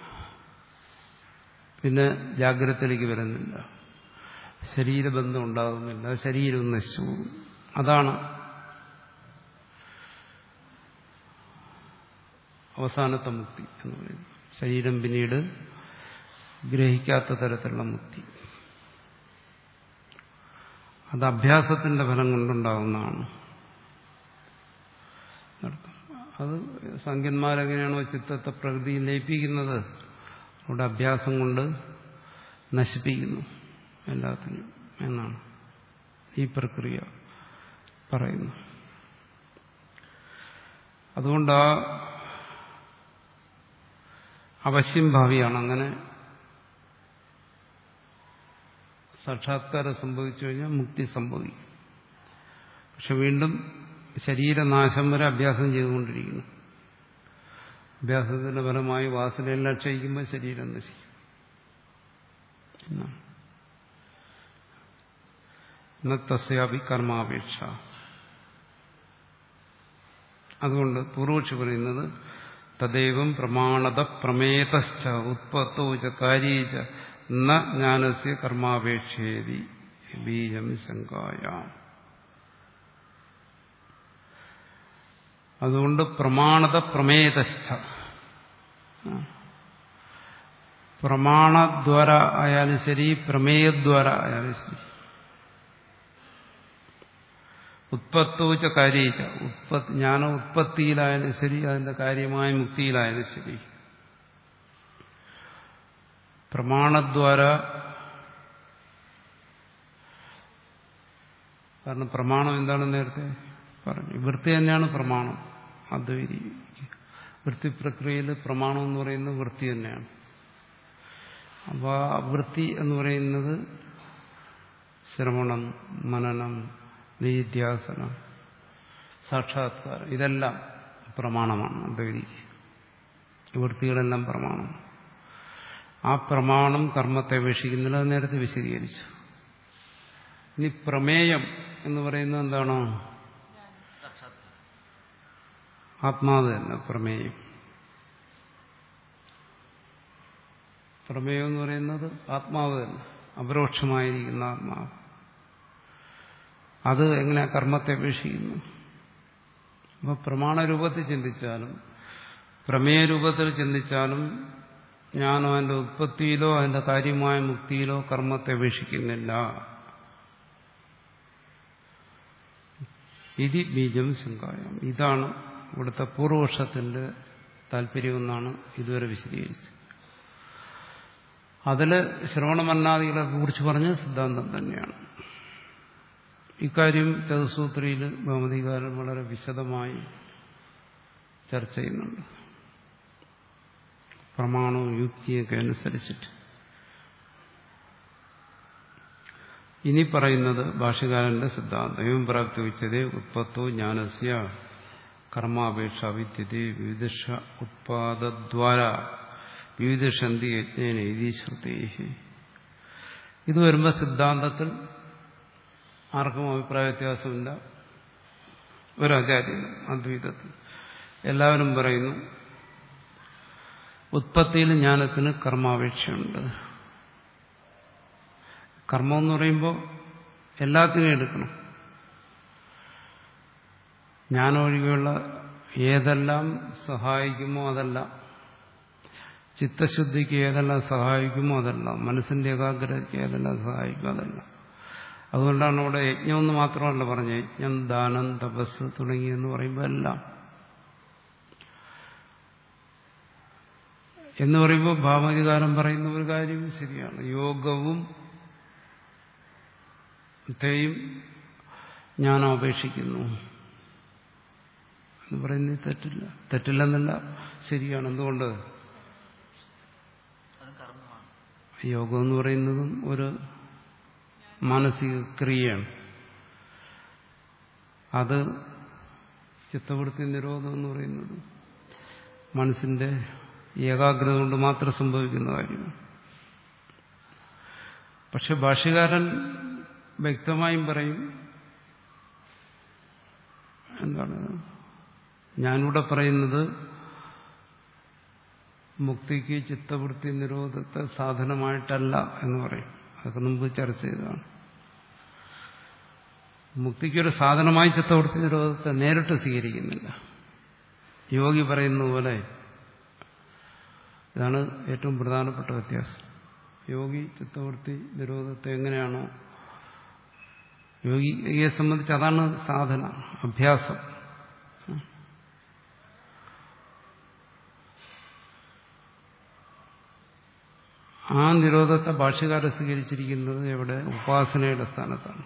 [SPEAKER 1] പിന്നെ ജാഗ്രതയിലേക്ക് വരുന്നില്ല ശരീരബന്ധം ഉണ്ടാകുന്നില്ല ശരീരം നശിച്ചു പോകും അതാണ് അവസാനത്തെ മുക്തി എന്ന് പറയുന്നത് ശരീരം പിന്നീട് ഗ്രഹിക്കാത്ത തരത്തിലുള്ള മുക്തി അത് അഭ്യാസത്തിന്റെ ഫലം കൊണ്ടുണ്ടാകുന്നതാണ് അത് സംഖ്യന്മാരെങ്ങനെയാണോ ചിത്തത്തെ പ്രകൃതിയിൽ ലയിപ്പിക്കുന്നത് അവിടെ അഭ്യാസം കൊണ്ട് നശിപ്പിക്കുന്നു എല്ലാത്തിനും എന്നാണ് ഈ പ്രക്രിയ പറയുന്നു അതുകൊണ്ട് ആ അവശ്യം ഭാവിയാണ് അങ്ങനെ സാക്ഷാത്കാരം സംഭവിച്ചു കഴിഞ്ഞാൽ മുക്തി സംഭവിക്കും പക്ഷെ വീണ്ടും ശരീരനാശം വരെ അഭ്യാസം ചെയ്തുകൊണ്ടിരിക്കുന്നു അഭ്യാസത്തിന്റെ ഫലമായി വാസനയെല്ലാം ക്ഷയിക്കുമ്പോൾ ശരീരം നശിക്കും എന്നാണ് തസ്യാപി കർമാപേക്ഷ അതുകൊണ്ട് പൂർവക്ഷി പറയുന്നത് തദൈവം പ്രമാണത പ്രമേതശ്ച ഉത്പത്തോ ച കാര്യീച ന ജ്ഞാനസ്യ കർമാപേക്ഷേതി ബീജം ശങ്കായാം അതുകൊണ്ട് പ്രമാണത പ്രമേതസ്ഥ പ്രമാണദ്വാര ആയാലും ശരി പ്രമേയദ്വാര ആയാലും ശരി ഉത്പത്തോച്ച കാര്യയിച്ച ഉത്പത്തി ജ്ഞാന ഉത്പത്തിയിലായാലും ശരി അതിന്റെ കാര്യമായ മുക്തിയിലായാലും ശരി പ്രമാണദ്വാര കാരണം പ്രമാണം എന്താണ് നേരത്തെ പറഞ്ഞു വൃത്തി തന്നെയാണ് പ്രമാണം അദ്വൈതി വൃത്തി പ്രക്രിയയിൽ പ്രമാണം എന്ന് പറയുന്നത് വൃത്തി തന്നെയാണ് അപ്പോൾ ആ വൃത്തി എന്ന് പറയുന്നത് ശ്രവണം മനനം നിത്യാസനം സാക്ഷാത്കാരം ഇതെല്ലാം പ്രമാണമാണ് അദ്വൈതിക്ക് വൃത്തികളെല്ലാം പ്രമാണം ആ പ്രമാണം കർമ്മത്തെ അപേക്ഷിക്കുന്നില്ല അത് നേരത്തെ വിശദീകരിച്ചു ഇനി പ്രമേയം എന്ന് പറയുന്നത് എന്താണോ ആത്മാവ് തന്നെ പ്രമേയം പ്രമേയം എന്ന് പറയുന്നത് ആത്മാവ് തന്നെ അപരോക്ഷമായിരിക്കുന്ന ആത്മാവ് അത് എങ്ങനെ കർമ്മത്തെ അപേക്ഷിക്കുന്നു അപ്പോൾ പ്രമാണരൂപത്തിൽ ചിന്തിച്ചാലും പ്രമേയ രൂപത്തിൽ ചിന്തിച്ചാലും ഞാനോ അതിന്റെ ഉത്പത്തിയിലോ അതിന്റെ കാര്യമായ മുക്തിയിലോ കർമ്മത്തെ അപേക്ഷിക്കുന്നില്ല ഇതി ബീജം ശങ്കായം ഇതാണ് ഇവിടുത്തെ പൂർവപക്ഷത്തിന്റെ താല്പര്യമെന്നാണ് ഇതുവരെ വിശദീകരിച്ചത് അതിൽ ശ്രവണമന്നാദികളെ കുറിച്ച് പറഞ്ഞ സിദ്ധാന്തം തന്നെയാണ് ഇക്കാര്യം ചതുസൂത്രിയിൽ ഭൗമതികാരൻ വളരെ വിശദമായി ചർച്ച ചെയ്യുന്നുണ്ട് പ്രമാണവും യുക്തിയൊക്കെ അനുസരിച്ചിട്ട് ഇനി പറയുന്നത് ഭാഷകാരന്റെ സിദ്ധാന്തം എവം പ്രാപ്തി വെച്ചതേ ഉത്പത്തോ ജ്ഞാനസ്യ കർമാപേക്ഷ വിദ്യതേ വിവിധ ഉത്പാദദ്വാര വിവിധന്തി യജ്ഞേന ശ്രുതി ഇത് വരുമ്പോൾ സിദ്ധാന്തത്തിൽ ആർക്കും അഭിപ്രായ വ്യത്യാസമില്ല ഒരാചാര്യനും അദ്വൈതത്തിൽ എല്ലാവരും പറയുന്നു ഉത്പത്തിയിൽ ജ്ഞാനത്തിന് കർമാപേക്ഷയുണ്ട് കർമ്മം എന്ന് പറയുമ്പോൾ എല്ലാത്തിനും എടുക്കണം ജ്ഞാനമൊഴികെയുള്ള ഏതെല്ലാം സഹായിക്കുമോ അതെല്ലാം ചിത്തശുദ്ധിക്ക് ഏതെല്ലാം സഹായിക്കുമോ അതെല്ലാം മനസ്സിന്റെ ഏകാഗ്രതയ്ക്ക് ഏതെല്ലാം സഹായിക്കും അതെല്ലാം അതുകൊണ്ടാണ് അവിടെ യജ്ഞമെന്ന് മാത്രമല്ല പറഞ്ഞത് യജ്ഞം ദാനം തപസ് തുടങ്ങിയെന്ന് പറയുമ്പോൾ എല്ലാം എന്ന് പറയുമ്പോൾ ഭാവധികാരം പറയുന്ന ഒരു കാര്യം ശരിയാണ് യോഗവും ത്തെയും ഞാൻ അപേക്ഷിക്കുന്നു എന്ന് പറയുന്നത് തെറ്റില്ല തെറ്റില്ലെന്നല്ല ശരിയാണ് എന്തുകൊണ്ട്
[SPEAKER 2] അത് കർമ്മമാണ്
[SPEAKER 1] യോഗം എന്ന് പറയുന്നതും ഒരു മാനസിക ക്രിയയാണ് അത് ചിത്തവൃത്തി നിരോധം എന്ന് പറയുന്നത് മനസ്സിന്റെ ഏകാഗ്രത കൊണ്ട് മാത്രം സംഭവിക്കുന്ന കാര്യമാണ് പക്ഷെ ഭാഷ്യകാരൻ വ്യക്തമായും പറയും എന്താണ് ഞാനിവിടെ പറയുന്നത് മുക്തിക്ക് ചിത്തവൃത്തി നിരോധത്തെ സാധനമായിട്ടല്ല എന്ന് പറയും അതൊക്കെ മുമ്പ് ചർച്ച ചെയ്തതാണ് മുക്തിക്കൊരു സാധനമായി ചിത്തവൃത്തി നിരോധത്തെ നേരിട്ട് സ്വീകരിക്കുന്നില്ല യോഗി പറയുന്ന പോലെ ഇതാണ് ഏറ്റവും പ്രധാനപ്പെട്ട വ്യത്യാസം യോഗി ചിത്തവൃത്തി നിരോധത്തെ എങ്ങനെയാണോ യോഗിയെ സംബന്ധിച്ച് അതാണ് സാധന അഭ്യാസം ആ നിരോധത്തെ ഭാഷ്യകാരൻ സ്വീകരിച്ചിരിക്കുന്നത് എവിടെ ഉപാസനയുടെ സ്ഥാനത്താണ്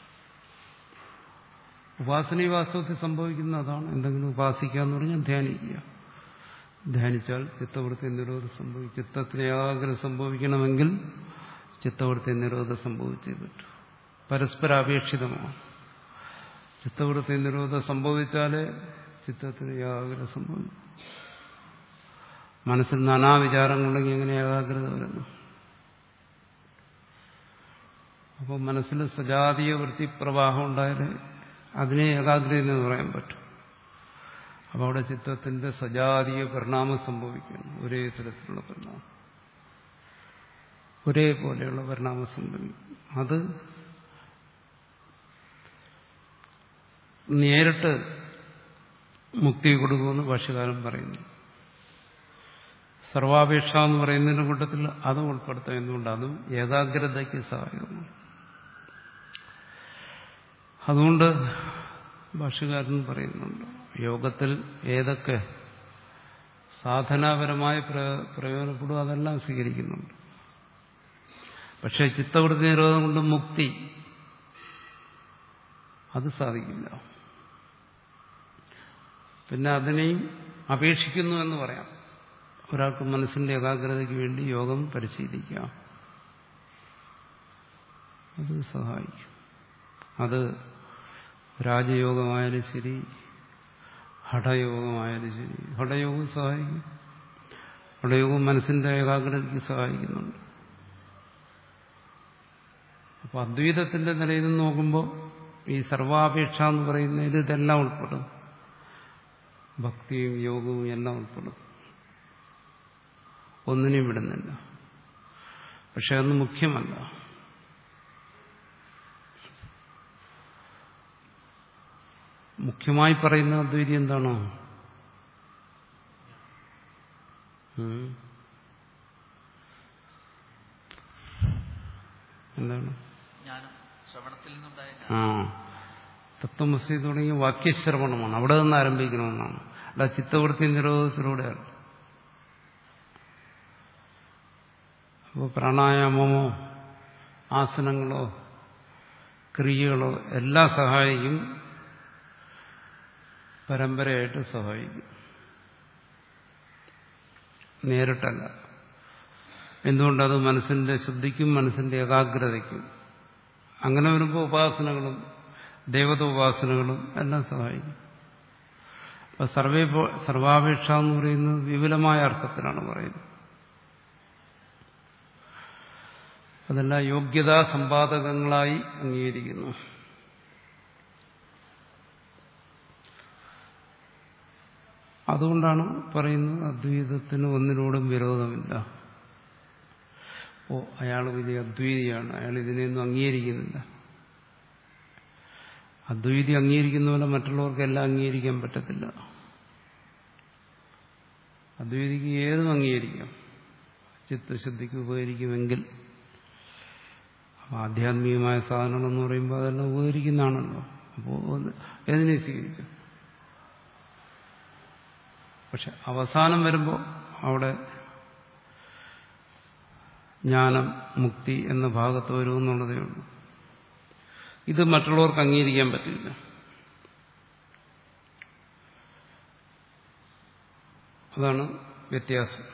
[SPEAKER 1] ഉപാസന ഈ വാസ്തവത്തിൽ സംഭവിക്കുന്ന അതാണ് എന്തെങ്കിലും ഉപാസിക്കുക എന്ന് പറഞ്ഞാൽ ധ്യാനിക്കുക ധ്യാനിച്ചാൽ ചിത്തവൃത്തി നിരോധം സംഭവിക്കും ചിത്തത്തിന് ഏകാഗ്രത സംഭവിക്കണമെങ്കിൽ ചിത്തവൃത്തി നിരോധം സംഭവിച്ചേ പറ്റൂ പരസ്പരാപേക്ഷിതമാണ് ചിത്തവൃത്തി നിരോധം സംഭവിച്ചാലേ ചിത്തത്തിന് ഏകാഗ്രത സംഭവിക്കും മനസ്സിൽ നാനാവിചാരങ്ങളുണ്ടെങ്കിൽ എങ്ങനെ ഏകാഗ്രത വരുന്നു അപ്പോൾ മനസ്സിൽ സജാതീയ വൃത്തിപ്രവാഹം ഉണ്ടായാലേ അതിനെ ഏകാഗ്രത എന്ന് പറയാൻ പറ്റും അപ്പോൾ അവിടെ ചിത്തത്തിന്റെ സജാതീയ പരിണാമം സംഭവിക്കുന്നു ഒരേ തരത്തിലുള്ള പരിണാമം ഒരേപോലെയുള്ള പരിണാമം സംഭവിക്കും അത് നേരിട്ട് മുക്തി കൊടുക്കുമെന്ന് ഭാഷ്യകാലം പറയുന്നു സർവാപേക്ഷ എന്ന് പറയുന്നതിന്റെ കൂട്ടത്തിൽ അതും ഉൾപ്പെടുത്താം എന്തുകൊണ്ട് അതും ഏകാഗ്രതയ്ക്ക് സഹായകമാണ് അതുകൊണ്ട് ഭാഷകാരൻ പറയുന്നുണ്ട് യോഗത്തിൽ ഏതൊക്കെ സാധനാപരമായി പ്രയോജനപ്പെടും അതെല്ലാം സ്വീകരിക്കുന്നുണ്ട് പക്ഷെ ചിത്തവൃത്തി നിരോധം കൊണ്ട് മുക്തി അത് സാധിക്കില്ല പിന്നെ അതിനെയും അപേക്ഷിക്കുന്നു എന്ന് പറയാം ഒരാൾക്ക് മനസ്സിന്റെ ഏകാഗ്രതയ്ക്ക് വേണ്ടി യോഗം പരിശീലിക്കാം അത് സഹായിക്കും അത് രാജയോഗമായാലും ശരി ഹഠയോഗമായാലും ശരി ഹഠയോഗം സഹായിക്കും ഹഠയോഗം മനസ്സിന്റെ ഏകാഗ്രതയ്ക്ക് സഹായിക്കുന്നുണ്ട് അപ്പൊ അദ്വൈതത്തിന്റെ നിലയിൽ നിന്ന് നോക്കുമ്പോൾ ഈ സർവാപേക്ഷ എന്ന് പറയുന്നതിൽ ഇതെല്ലാം ഉൾപ്പെടും ഭക്തിയും യോഗവും എല്ലാം ഉൾപ്പെടും ഒന്നിനെയും വിടുന്നില്ല പക്ഷെ അതൊന്നും മുഖ്യമല്ല മുഖ്യമായി പറയുന്ന അദ്വൈതി എന്താണോ എന്താണ്
[SPEAKER 2] ജ്ഞാനം ശ്രവണത്തിൽ നിന്നുണ്ടായ
[SPEAKER 1] ആ തത്വമസി തുടങ്ങിയ വാക്യശ്രവണമാണ് അവിടെ നിന്ന് ആരംഭിക്കണമെന്നാണ് അല്ല ചിത്തവൃത്തി നിരോധത്തിലൂടെയല്ല അപ്പോൾ പ്രാണായാമമോ ആസനങ്ങളോ ക്രിയകളോ എല്ലാം സഹായിക്കും പരമ്പരയായിട്ട് സഹായിക്കും നേരിട്ടല്ല എന്തുകൊണ്ടത് മനസ്സിന്റെ ശുദ്ധിക്കും മനസ്സിന്റെ ഏകാഗ്രതയ്ക്കും അങ്ങനെ വരുമ്പോൾ ഉപാസനകളും ദേവത ഉപാസനകളും എല്ലാം സഹായിക്കും അപ്പൊ സർവേ സർവാപേക്ഷ എന്ന് പറയുന്നത് വിപുലമായ അർത്ഥത്തിലാണ് പറയുന്നത് അതെല്ലാം യോഗ്യതാ സമ്പാദകങ്ങളായി അംഗീകരിക്കുന്നു അതുകൊണ്ടാണ് പറയുന്നത് അദ്വൈതത്തിന് ഒന്നിനോടും വിരോധമില്ല ഓ അയാൾ വലിയ അദ്വൈതിയാണ് അയാൾ ഇതിനെയൊന്നും അംഗീകരിക്കുന്നില്ല അദ്വൈതി അംഗീകരിക്കുന്ന പോലെ മറ്റുള്ളവർക്കെല്ലാം അംഗീകരിക്കാൻ പറ്റത്തില്ല അദ്വൈതിക്ക് ഏതും അംഗീകരിക്കാം ചിത്തശുദ്ധിക്ക് ഉപകരിക്കുമെങ്കിൽ ആധ്യാത്മികമായ സാധനങ്ങളെന്ന് പറയുമ്പോൾ അതെല്ലാം ഉപകരിക്കുന്നതാണല്ലോ അപ്പോൾ ഏതിനെ സ്വീകരിക്കും പക്ഷെ അവസാനം വരുമ്പോൾ അവിടെ ജ്ഞാനം മുക്തി എന്ന ഭാഗത്ത് വരുമെന്നുള്ളതേ ഉള്ളൂ ഇത് മറ്റുള്ളവർക്ക് അംഗീകരിക്കാൻ പറ്റില്ല അതാണ് വ്യത്യാസം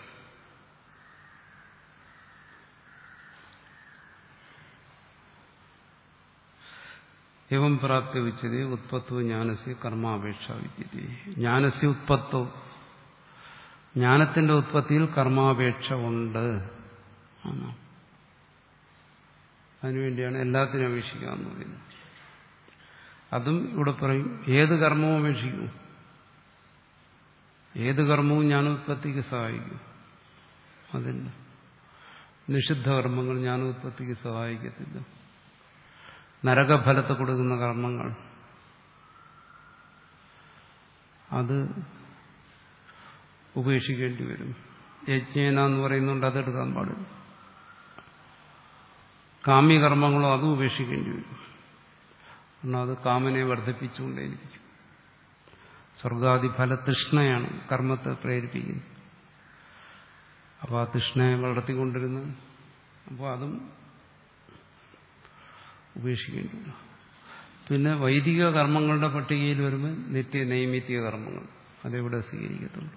[SPEAKER 1] എവം പ്രാപ്തി ഉച്ചതി ഉത്പത്തോ ജ്ഞാനസ്യ കർമാപേക്ഷ വിദ്യതി ജ്ഞാനസ്യ ഉത്പത്തോ ജ്ഞാനത്തിന്റെ ഉത്പത്തിയിൽ കർമാപേക്ഷ ഉണ്ട് ആണ് അതിനുവേണ്ടിയാണ് എല്ലാത്തിനും അപേക്ഷിക്കുക എന്ന് പറയുന്നത് അതും ഇവിടെ പറയും ഏത് കർമ്മവും അപേക്ഷിക്കും ഏത് കർമ്മവും ജ്ഞാനോത്പത്തിക്ക് സഹായിക്കും അതില്ല നിഷിദ്ധ കർമ്മങ്ങൾ ജ്ഞാനോത്പത്തിക്ക് സഹായിക്കത്തില്ല നരകഫലത്തെ കൊടുക്കുന്ന കർമ്മങ്ങൾ അത് ഉപേക്ഷിക്കേണ്ടി വരും യജ്ഞേന എന്ന് പറയുന്നുണ്ട് അതെടുക്കാൻ പാടില്ല കാമ്യകർമ്മങ്ങളോ അതും ഉപേക്ഷിക്കേണ്ടി വരും കാരണം അത് കാമനെ വർദ്ധിപ്പിച്ചുകൊണ്ടേയിരിക്കും സ്വർഗാദി ഫലതൃഷ്ണയാണ് കർമ്മത്തെ പ്രേരിപ്പിക്കുന്നത് അപ്പോൾ ആ തൃഷ്ണയെ വളർത്തിക്കൊണ്ടിരുന്നത് അപ്പോൾ അതും ഉപേക്ഷിക്കേണ്ടി വരും പിന്നെ വൈദിക കർമ്മങ്ങളുടെ പട്ടികയിൽ വരുമ്പോൾ നിത്യ നൈമിത്തിക കർമ്മങ്ങൾ അതെവിടെ സ്വീകരിക്കത്തുള്ളൂ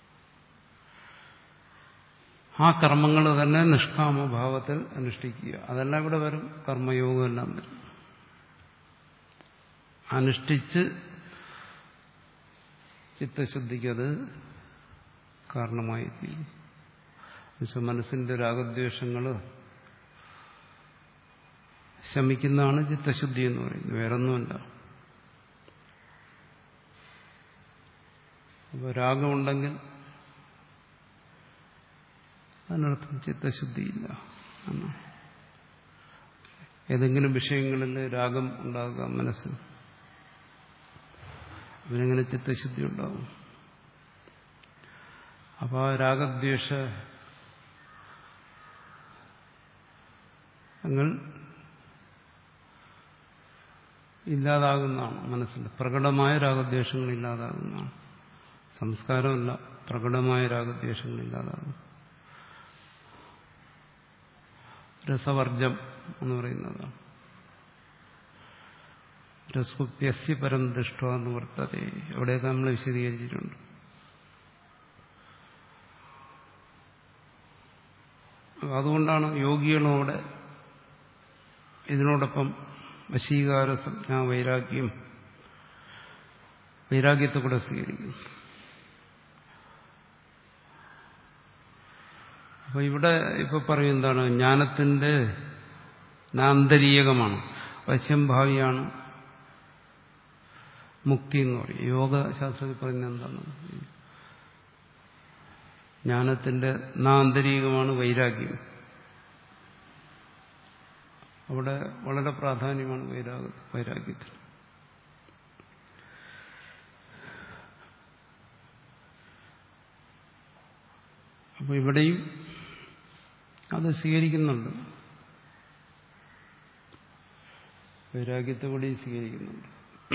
[SPEAKER 1] ആ കർമ്മങ്ങൾ തന്നെ നിഷ്കാമഭാവത്തിൽ അനുഷ്ഠിക്കുക അതെല്ലാം ഇവിടെ വരും കർമ്മയോഗം എല്ലാം വരും അനുഷ്ഠിച്ച് ചിത്തശുദ്ധിക്ക് അത് കാരണമായി തീരും എന്നുവെച്ചാൽ മനസ്സിന്റെ രാഗദ്വേഷങ്ങൾ ശമിക്കുന്നതാണ് ചിത്തശുദ്ധി എന്ന് പറയുന്നത് വേറൊന്നുമല്ല അപ്പോൾ രാഗമുണ്ടെങ്കിൽ അതിനർത്ഥം ചിത്തശുദ്ധിയില്ല എന്നാണ് ഏതെങ്കിലും വിഷയങ്ങളിൽ രാഗം ഉണ്ടാകുക മനസ്സിൽ അവനെങ്ങനെ ചിത്തശുദ്ധി ഉണ്ടാവും അപ്പോൾ ആ രാഗദ്വേഷ ങ്ങൾ ഇല്ലാതാകുന്നതാണ് മനസ്സിൽ പ്രകടമായ രാഗദ്വേഷങ്ങൾ ഇല്ലാതാകുന്നതാണ് സംസ്കാരമല്ല പ്രകടമായ രാഗദ്വേഷങ്ങൾ ഇല്ലാതാകുന്നു രസവർജം എന്ന് പറയുന്നതാണ് രസ്കുപ്യസ്യ പരം ദൃഷ്ട എന്ന് വർത്തത എവിടെയൊക്കെ നമ്മൾ വിശദീകരിച്ചിട്ടുണ്ട് അതുകൊണ്ടാണ് യോഗികളും അവിടെ ഇതിനോടൊപ്പം വശീകാര സംജ്ഞ വൈരാഗ്യം വൈരാഗ്യത്തെ കൂടെ സ്വീകരിക്കുന്നു അപ്പൊ ഇവിടെ ഇപ്പൊ പറയും എന്താണ് ജ്ഞാനത്തിന്റെ ആന്തരീയകമാണ് വശ്യംഭാവിയാണ് മുക്തി എന്ന് പറയും യോഗശാസ്ത്രത്തിൽ പറയുന്നത് എന്താണ് ജ്ഞാനത്തിന്റെ ആന്തരീകമാണ് വൈരാഗ്യം അവിടെ വളരെ പ്രാധാന്യമാണ് വൈരാഗ വൈരാഗ്യത്തിന് അപ്പോൾ ഇവിടെയും അത് സ്വീകരിക്കുന്നുണ്ട് വൈരാഗ്യത്തെ കൂടെയും സ്വീകരിക്കുന്നുണ്ട്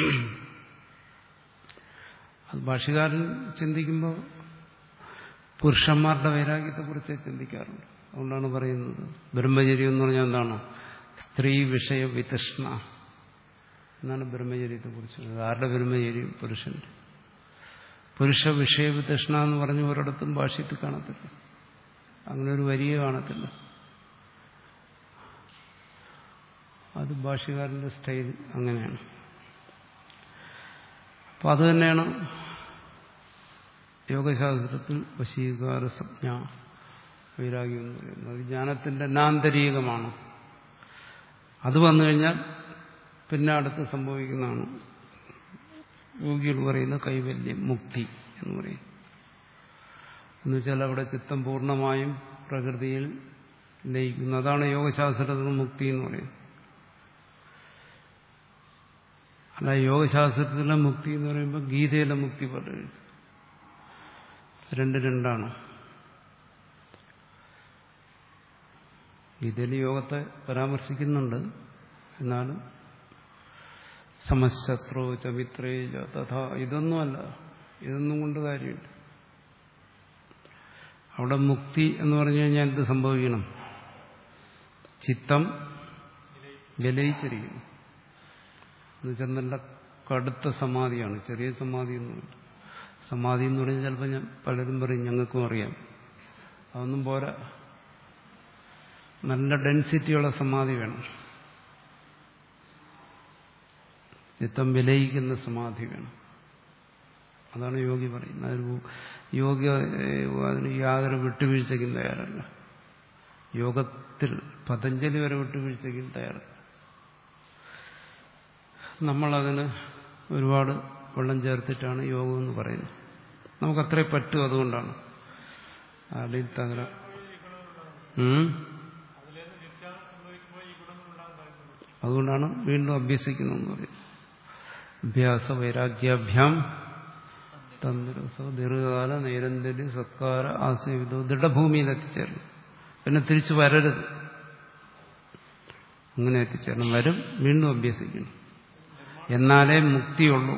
[SPEAKER 1] അത് ഭാഷകാരൻ ചിന്തിക്കുമ്പോൾ പുരുഷന്മാരുടെ വൈരാഗ്യത്തെക്കുറിച്ച് ചിന്തിക്കാറുണ്ട് അതുകൊണ്ടാണ് പറയുന്നത് ബ്രഹ്മചര്യം എന്ന് പറഞ്ഞാൽ എന്താണ് സ്ത്രീ വിഷയ വിതൃഷ്ണ എന്നാണ് ബ്രഹ്മചര്യത്തെക്കുറിച്ച് ആരുടെ ബ്രഹ്മചര്യം പുരുഷന്റെ പുരുഷ വിഷയ വിതൃഷ്ണ എന്ന് പറഞ്ഞ് ഒരിടത്തും ഭാഷ്യത്തിൽ കാണത്തില്ല അങ്ങനെ ഒരു വരിയെ കാണത്തില്ല അത് ഭാഷ്യകാരന്റെ സ്റ്റൈൽ അങ്ങനെയാണ് അപ്പം അത് തന്നെയാണ് യോഗശാസ്ത്രത്തിൽ വശീകാര സംജ്ഞ വൈരാഗ്യം എന്ന് പറയുന്നത് ജ്ഞാനത്തിന്റെ നാന്തരീകമാണ് അത് വന്നു കഴിഞ്ഞാൽ പിന്നെ അടുത്ത് സംഭവിക്കുന്നതാണ് യോഗികൾ പറയുന്ന കൈവല്യം മുക്തി എന്ന് പറയും എന്നുവെച്ചാൽ അവിടെ ചിത്തം പൂർണ്ണമായും പ്രകൃതിയിൽ ലയിക്കുന്നു അതാണ് യോഗശാസ്ത്രത്തിൽ മുക്തി എന്ന് പറയുന്നത് അല്ല യോഗശാസ്ത്രത്തിലെ മുക്തി എന്ന് പറയുമ്പോൾ ഗീതയിലെ മുക്തി പോലെ എഴുതും. രണ്ട് രണ്ടാണ് ഗീതയിൽ യോഗത്തെ പരാമർശിക്കുന്നുണ്ട് എന്നാലും സമശത്രോ ചമിത്രേ തഥാ ഇതൊന്നുമല്ല ഇതൊന്നും കൊണ്ട് കാര്യമില്ല അവിടെ മുക്തി എന്ന് പറഞ്ഞു കഴിഞ്ഞാൽ എന്ത് സംഭവിക്കണം ചിത്തം വിലയിച്ചിരിക്കുന്നു എന്നുവെച്ചാൽ നല്ല കടുത്ത സമാധിയാണ് ചെറിയ സമാധി ഒന്നുമില്ല സമാധി എന്ന് പറഞ്ഞാൽ ചിലപ്പോൾ ഞാൻ പലരും പറയും ഞങ്ങൾക്കും അറിയാം അതൊന്നും പോരാ നല്ല ഡെൻസിറ്റിയുള്ള സമാധി വേണം ചിത്തം വിലയിക്കുന്ന സമാധി വേണം അതാണ് യോഗി പറയുന്നത് അതിന് യോഗി ഏഹ്, അതിന് യാതൊരു വിട്ടുവീഴ്ചയ്ക്കും തയ്യാറല്ല യോഗത്തിൽ പതഞ്ജലി വരെ വിട്ടുവീഴ്ചയ്ക്കും തയ്യാറല്ല നമ്മളതിന് ഒരുപാട് വെള്ളം ചേർത്തിട്ടാണ് യോഗം എന്ന് പറയുന്നത് നമുക്കത്രേ പറ്റും അതുകൊണ്ടാണ് അതിൽ തകര ഉം? അതുകൊണ്ടാണ് വീണ്ടും അഭ്യസിക്കുന്നതെന്ന് പറയുന്നത് അഭ്യാസ വൈരാഗ്യാഭ്യാം തന്ത്രസോ ദീർഘകാല നൈരന്തര്യ സത്കാര ആസേവിതോ ദൃഢഭൂമിയിൽ എത്തിച്ചേരണം പിന്നെ തിരിച്ചു വരരുത് അങ്ങനെ എത്തിച്ചേരണം വരും വീണ്ടും അഭ്യസിക്കണം എന്നാലേ മുക്തിയുള്ളൂ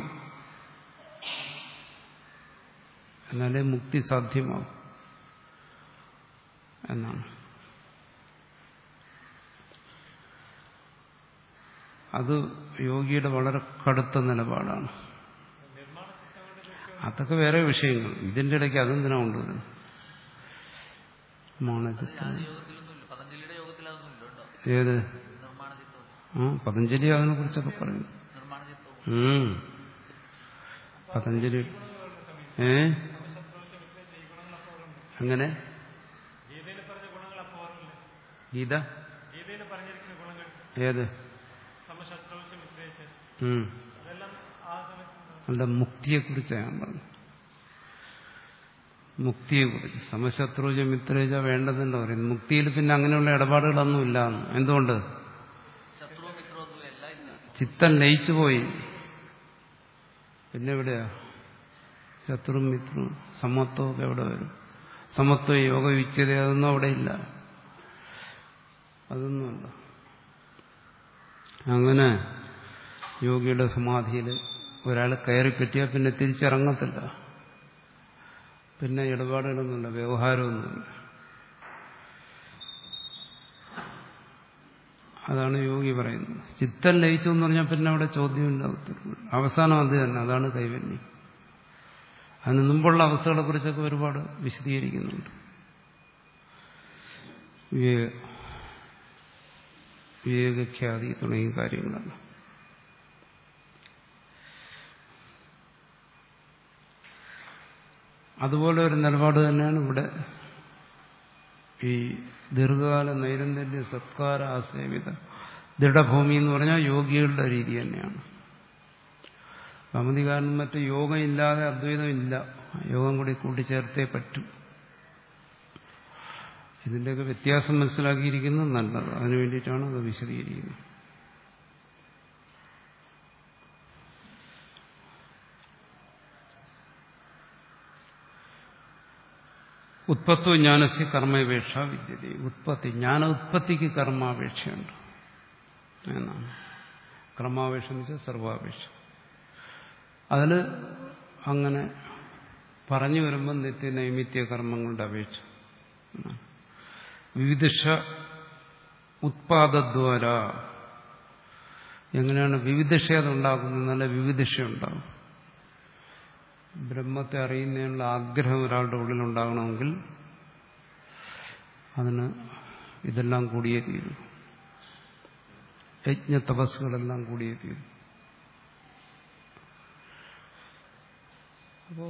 [SPEAKER 1] എന്നാലേ മുക്തി സാധ്യമാവും എന്നാണ് അത് യോഗിയുടെ വളരെ കടുത്ത നിലപാടാണ് അതൊക്കെ വേറെ വിഷയങ്ങൾ ഇതിന്റെ ഇടയ്ക്ക് അതെന്തിനാ കൊണ്ടുവരുന്നത് മാണചിത്തം
[SPEAKER 2] യോഗത്തിലൊന്നുമില്ല പതഞ്ജലിയുടെ യോഗത്തിൽ അതൊന്നുമില്ല ഉണ്ടോ
[SPEAKER 1] ഏത്
[SPEAKER 2] നിർമ്മാണ ചിത്തവും
[SPEAKER 1] ആ പതഞ്ജലി അതിനെ കുറിച്ചൊക്കെ പറയുന്നു
[SPEAKER 2] നിർമ്മാണ ചിത്തവും
[SPEAKER 1] ഉം. പതഞ്ജലി ഏ അങ്ങനെ ഗീത ഏത് ഉം. അല്ല മുക്തിയെക്കുറിച്ച് ഞാൻ പറഞ്ഞു മുക്തിയെക്കുറിച്ച് സമശത്രുജ മിത്രേജ വേണ്ടതെന്ന് പറയുന്നു മുക്തിയിൽ പിന്നെ അങ്ങനെയുള്ള ഇടപാടുകളൊന്നും ഇല്ല എന്ന്. എന്തുകൊണ്ട്
[SPEAKER 2] ശത്രുവും മിത്രവും ഒന്നും എല്ലാം ഇല്ല
[SPEAKER 1] ചിത്തം ലയിച്ചു പോയി പിന്നെ എവിടെയാ ശത്രു മിത്രവും സമത്വമൊക്കെ എവിടെ വരും സമത്വ യോഗ വിച്ഛേദ അതൊന്നും അവിടെ ഇല്ല അതൊന്നുമല്ല അങ്ങനെ യോഗിയുടെ സമാധിയിൽ ഒരാൾ കയറി പറ്റിയാൽ പിന്നെ തിരിച്ചിറങ്ങത്തില്ല പിന്നെ ഇടപാടുകളൊന്നുമില്ല വ്യവഹാരമൊന്നുമില്ല അതാണ് യോഗി പറയുന്നത് ചിത്തം ലയിച്ചു എന്ന് പറഞ്ഞാൽ പിന്നെ അവിടെ ചോദ്യമില്ല ഉത്തരവില്ല അവസാനം അത് തന്നെ അതാണ് കൈവന്യം അതിന് മുമ്പുള്ള അവസ്ഥകളെ കുറിച്ചൊക്കെ ഒരുപാട് വിശദീകരിക്കുന്നുണ്ട് വിവേക വിവേകഖ്യാതി തുടങ്ങിയ കാര്യങ്ങളാണ് അതുപോലെ ഒരു നിലപാട് തന്നെയാണ് ഇവിടെ ഈ ദീർഘകാല നൈരന്തര്യ സത്കാര ആസേവിത ദൃഢഭൂമി എന്ന് പറഞ്ഞാൽ യോഗികളുടെ രീതി തന്നെയാണ് കമതികാരനും മറ്റ് യോഗം ഇല്ലാതെ അദ്വൈതം ഇല്ല യോഗം കൂടി കൂട്ടിച്ചേർത്തേ പറ്റൂ ഇതിന്റെയൊക്കെ വ്യത്യാസം മനസ്സിലാക്കിയിരിക്കുന്നത് നല്ലത് അതിനു വേണ്ടിയിട്ടാണ് അത് വിശദീകരിക്കുന്നത് ഉത്പത്തോ ജ്ഞാനസ്യ കർമ്മപേക്ഷ വിദ്യത ഉത്പത്തി ജ്ഞാന ഉത്പത്തിക്ക് കർമാപേക്ഷയുണ്ട് എന്നാണ് കർമാപേക്ഷ എന്ന് വെച്ചാൽ സർവാപേക്ഷ അതിൽ അങ്ങനെ പറഞ്ഞു വരുമ്പോൾ നിത്യ നൈമിത്യ കർമ്മങ്ങളുടെ അപേക്ഷ എന്നാണ്. വിവിധിഷ ഉത്പാദദ്വാര എങ്ങനെയാണ് വിവിധിഷ അതുണ്ടാക്കുന്നത് നല്ല വിവിധിഷ ഉണ്ടാകും ബ്രഹ്മത്തെ അറിയുന്നതിനുള്ള ആഗ്രഹം ഒരാളുടെ ഉള്ളിൽ ഉണ്ടാകണമെങ്കിൽ അതിന് ഇതെല്ലാം കൂടിയേ തീരും യജ്ഞ തപസ്സുകളെല്ലാം കൂടിയേ തീരും അപ്പോ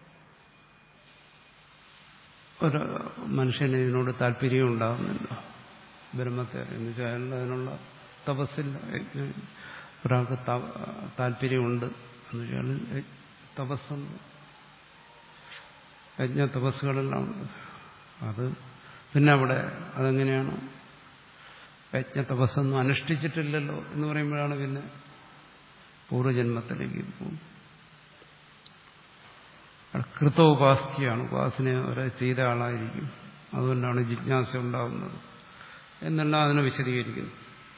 [SPEAKER 1] ഒരു മനുഷ്യന് ഇതിനോട് താല്പര്യം ഉണ്ടാകുന്നില്ല ബ്രഹ്മത്തെ എന്ന് വെച്ചാൽ അയാൾ അതിനുള്ള തപസ്സില്ല യജ്ഞം. ഒരാൾക്ക് ത- താല്പര്യമുണ്ട് എന്ന് വെച്ചാൽ തപസ്സുണ്ട് യജ്ഞ തപസ്സുകളെല്ലാം ഉണ്ട് അത് പിന്നെ അവിടെ അതെങ്ങനെയാണ് യജ്ഞ തപസ്സൊന്നും അനുഷ്ഠിച്ചിട്ടില്ലല്ലോ എന്ന് പറയുമ്പോഴാണ് പിന്നെ പൂർവ്വജന്മത്തിലേക്ക് പോകും കൃതോപാസ്തിയാണ് ഉപാസന വരെ ചെയ്ത ആളായിരിക്കും അതുകൊണ്ടാണ് ജിജ്ഞാസ ഉണ്ടാകുന്നത് എന്നെല്ലാം അതിനെ വിശദീകരിക്കുന്നു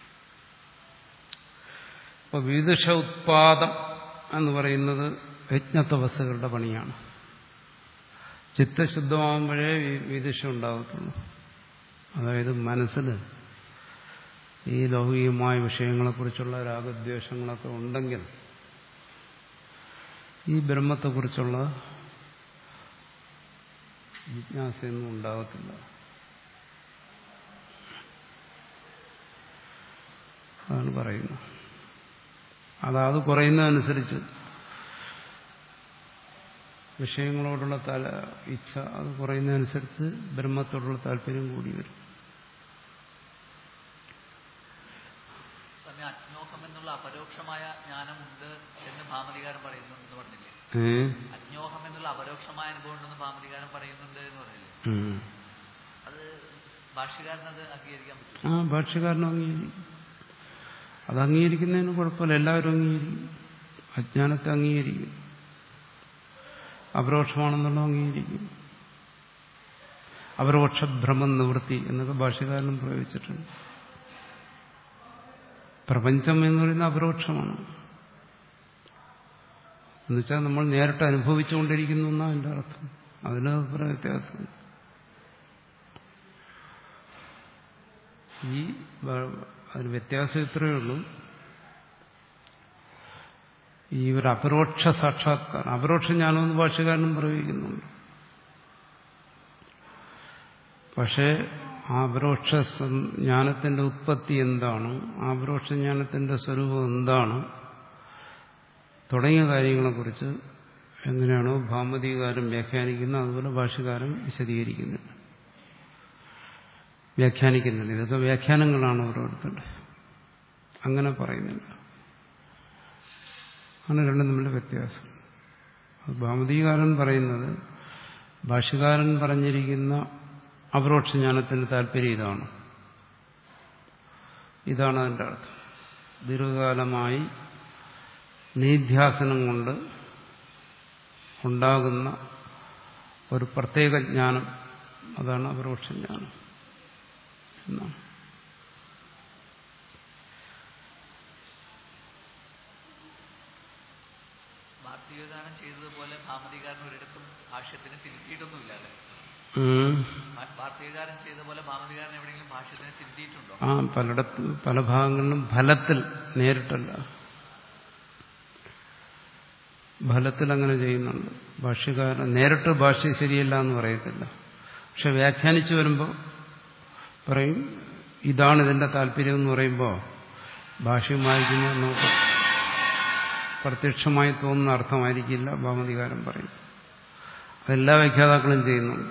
[SPEAKER 1] ഇപ്പൊ വിദുഷ ഉത്പാദം എന്ന് പറയുന്നത് യജ്ഞതപസ്സുകളുടെ പണിയാണ് ചിത്തശുദ്ധമാകുമ്പോഴേ വിദുഷ ഉണ്ടാകത്തുള്ളൂ അതായത് മനസ്സിൽ ഈ ലൗകികമായ വിഷയങ്ങളെക്കുറിച്ചുള്ള രാഗദ്വേഷങ്ങളൊക്കെ ഉണ്ടെങ്കിൽ ഈ ബ്രഹ്മത്തെക്കുറിച്ചുള്ള ജിജ്ഞാസയൊന്നും ഉണ്ടാകത്തില്ല അതാണ് പറയുന്നത് അതാത് കുറയുന്നതനുസരിച്ച് വിഷയങ്ങളോടുള്ള തല ഇച്ഛ അത് കുറയുന്നതനുസരിച്ച് ബ്രഹ്മത്തോടുള്ള താല്പര്യം കൂടി വരും
[SPEAKER 2] സ്വാമി അജ്ഞോഹം എന്നുള്ള അപരോക്ഷമായ ജ്ഞാനമുണ്ട് എന്ന് ഭാമതികാരൻ പറയുന്നുണ്ടെന്ന് പറഞ്ഞില്ലേ
[SPEAKER 1] ഏ
[SPEAKER 2] അജ്ഞോഹം എന്നുള്ള അപരോക്ഷമായ അനുഭവം ഉണ്ടെന്ന് ഭാമതികാരൻ പറയുന്നുണ്ട് എന്ന് പറഞ്ഞില്ലേ
[SPEAKER 1] ഉം.
[SPEAKER 2] അത് ഭാഷ്യകാരൻ അത് അംഗീകരിക്കാൻ പറ്റും
[SPEAKER 1] ആ ഭാഷ്യക്കാരനും അംഗീകരിക്കും അത് അംഗീകരിക്കുന്നതിന് കുഴപ്പമില്ല എല്ലാവരും അംഗീകരിക്കും അജ്ഞാനത്തെ അംഗീകരിക്കും അപരോക്ഷമാണെന്നുള്ള അംഗീകരിക്കും അപരോക്ഷ ഭ്രമം നിവൃത്തി എന്നൊക്കെ ഭാഷ്യകാരനും പ്രയോഗിച്ചിട്ടുണ്ട് പ്രപഞ്ചം എന്ന് പറയുന്നത് അപരോക്ഷമാണ് എന്നുവെച്ചാൽ നമ്മൾ നേരിട്ട് അനുഭവിച്ചുകൊണ്ടിരിക്കുന്നു എന്നാണ് എൻ്റെ അർത്ഥം അതിന് അഭിപ്രായ വ്യത്യാസം ഈ വ- അതിന് വ്യത്യാസം ഇത്രയേ ഉള്ളൂ ഈ ഒരു അപരോക്ഷ സാക്ഷാത്കാരം അപരോക്ഷ ജ്ഞാനമെന്ന് ഭാഷകാരനും പ്രയോഗിക്കുന്നുണ്ട് പക്ഷേ ആ അപരോക്ഷ സം- ജ്ഞാനത്തിന്റെ ഉത്പത്തി എന്താണ് ആ അപരോക്ഷ ജ്ഞാനത്തിന്റെ സ്വരൂപം എന്താണ് തുടങ്ങിയ കാര്യങ്ങളെക്കുറിച്ച് എങ്ങനെയാണോ ഭാമതികാരൻ വ്യാഖ്യാനിക്കുന്നത് അതുപോലെ ഭാഷകാരൻ വിശദീകരിക്കുന്നില്ല വ്യാഖ്യാനിക്കുന്നില്ല ഇതൊക്കെ വ്യാഖ്യാനങ്ങളാണ് ഓരോരുത്തരുടെ അങ്ങനെ പറയുന്നില്ല ആണ് രണ്ടും തമ്മിലുള്ള വ്യത്യാസം അത് ഭാമതികാരൻ പറയുന്നത് ഭാഷകാരൻ പറഞ്ഞിരിക്കുന്ന അപരോക്ഷ ജ്ഞാനത്തിന്റെ താല്പര്യം ഇതാണ് ഇതാണ് അതിൻ്റെ അർത്ഥം ദീർഘകാലമായി നിധ്യാസനം കൊണ്ട് ഉണ്ടാകുന്ന ഒരു പ്രത്യേക ജ്ഞാനം അതാണ് അപരോക്ഷ ജ്ഞാനം എന്നാണ്
[SPEAKER 2] ഭാരതീയദാനം ചെയ്തതുപോലെ ഭാമതികാരൻ ഒരിടത്തും ഭാഷ്യത്തിന് തിരുത്തിയിട്ടൊന്നുമില്ല അല്ലേ
[SPEAKER 1] ഉം.
[SPEAKER 2] ഭാരതീയകാരൻ ചെയ്ത പോലെ ഭാമതികാരൻ എവിടെയെങ്കിലും ഭാഷ്യത്തിന് തിരുത്തിയിട്ടുണ്ടോ
[SPEAKER 1] ആ പലയിടത്തും പല ഭാഗങ്ങളിലും ഫലത്തിൽ നേരിട്ടല്ല ഫലത്തിൽ അങ്ങനെ ചെയ്യുന്നുണ്ട് ഭാഷ്യക്കാരൻ നേരിട്ട് ഭാഷ്യ ശരിയല്ല എന്ന് പറയത്തില്ല പക്ഷെ വ്യാഖ്യാനിച്ചു വരുമ്പോൾ പറയും ഇതാണ് ഇതിന്റെ താല്പര്യം എന്ന് പറയുമ്പോൾ ഭാഷ്യം വായിക്കുമ്പോൾ നമുക്ക് പ്രത്യക്ഷമായി തോന്നുന്ന അർത്ഥമായിരിക്കില്ല ഭാമതികാരൻ പറയും അതെല്ലാ വ്യാഖ്യാതാക്കളും ചെയ്യുന്നുണ്ട്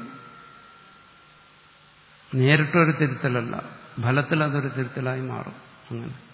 [SPEAKER 1] നേരിട്ടൊരു തിരുത്തലല്ല ഫലത്തിൽ അതൊരു തിരുത്തലായി മാറും അങ്ങനെ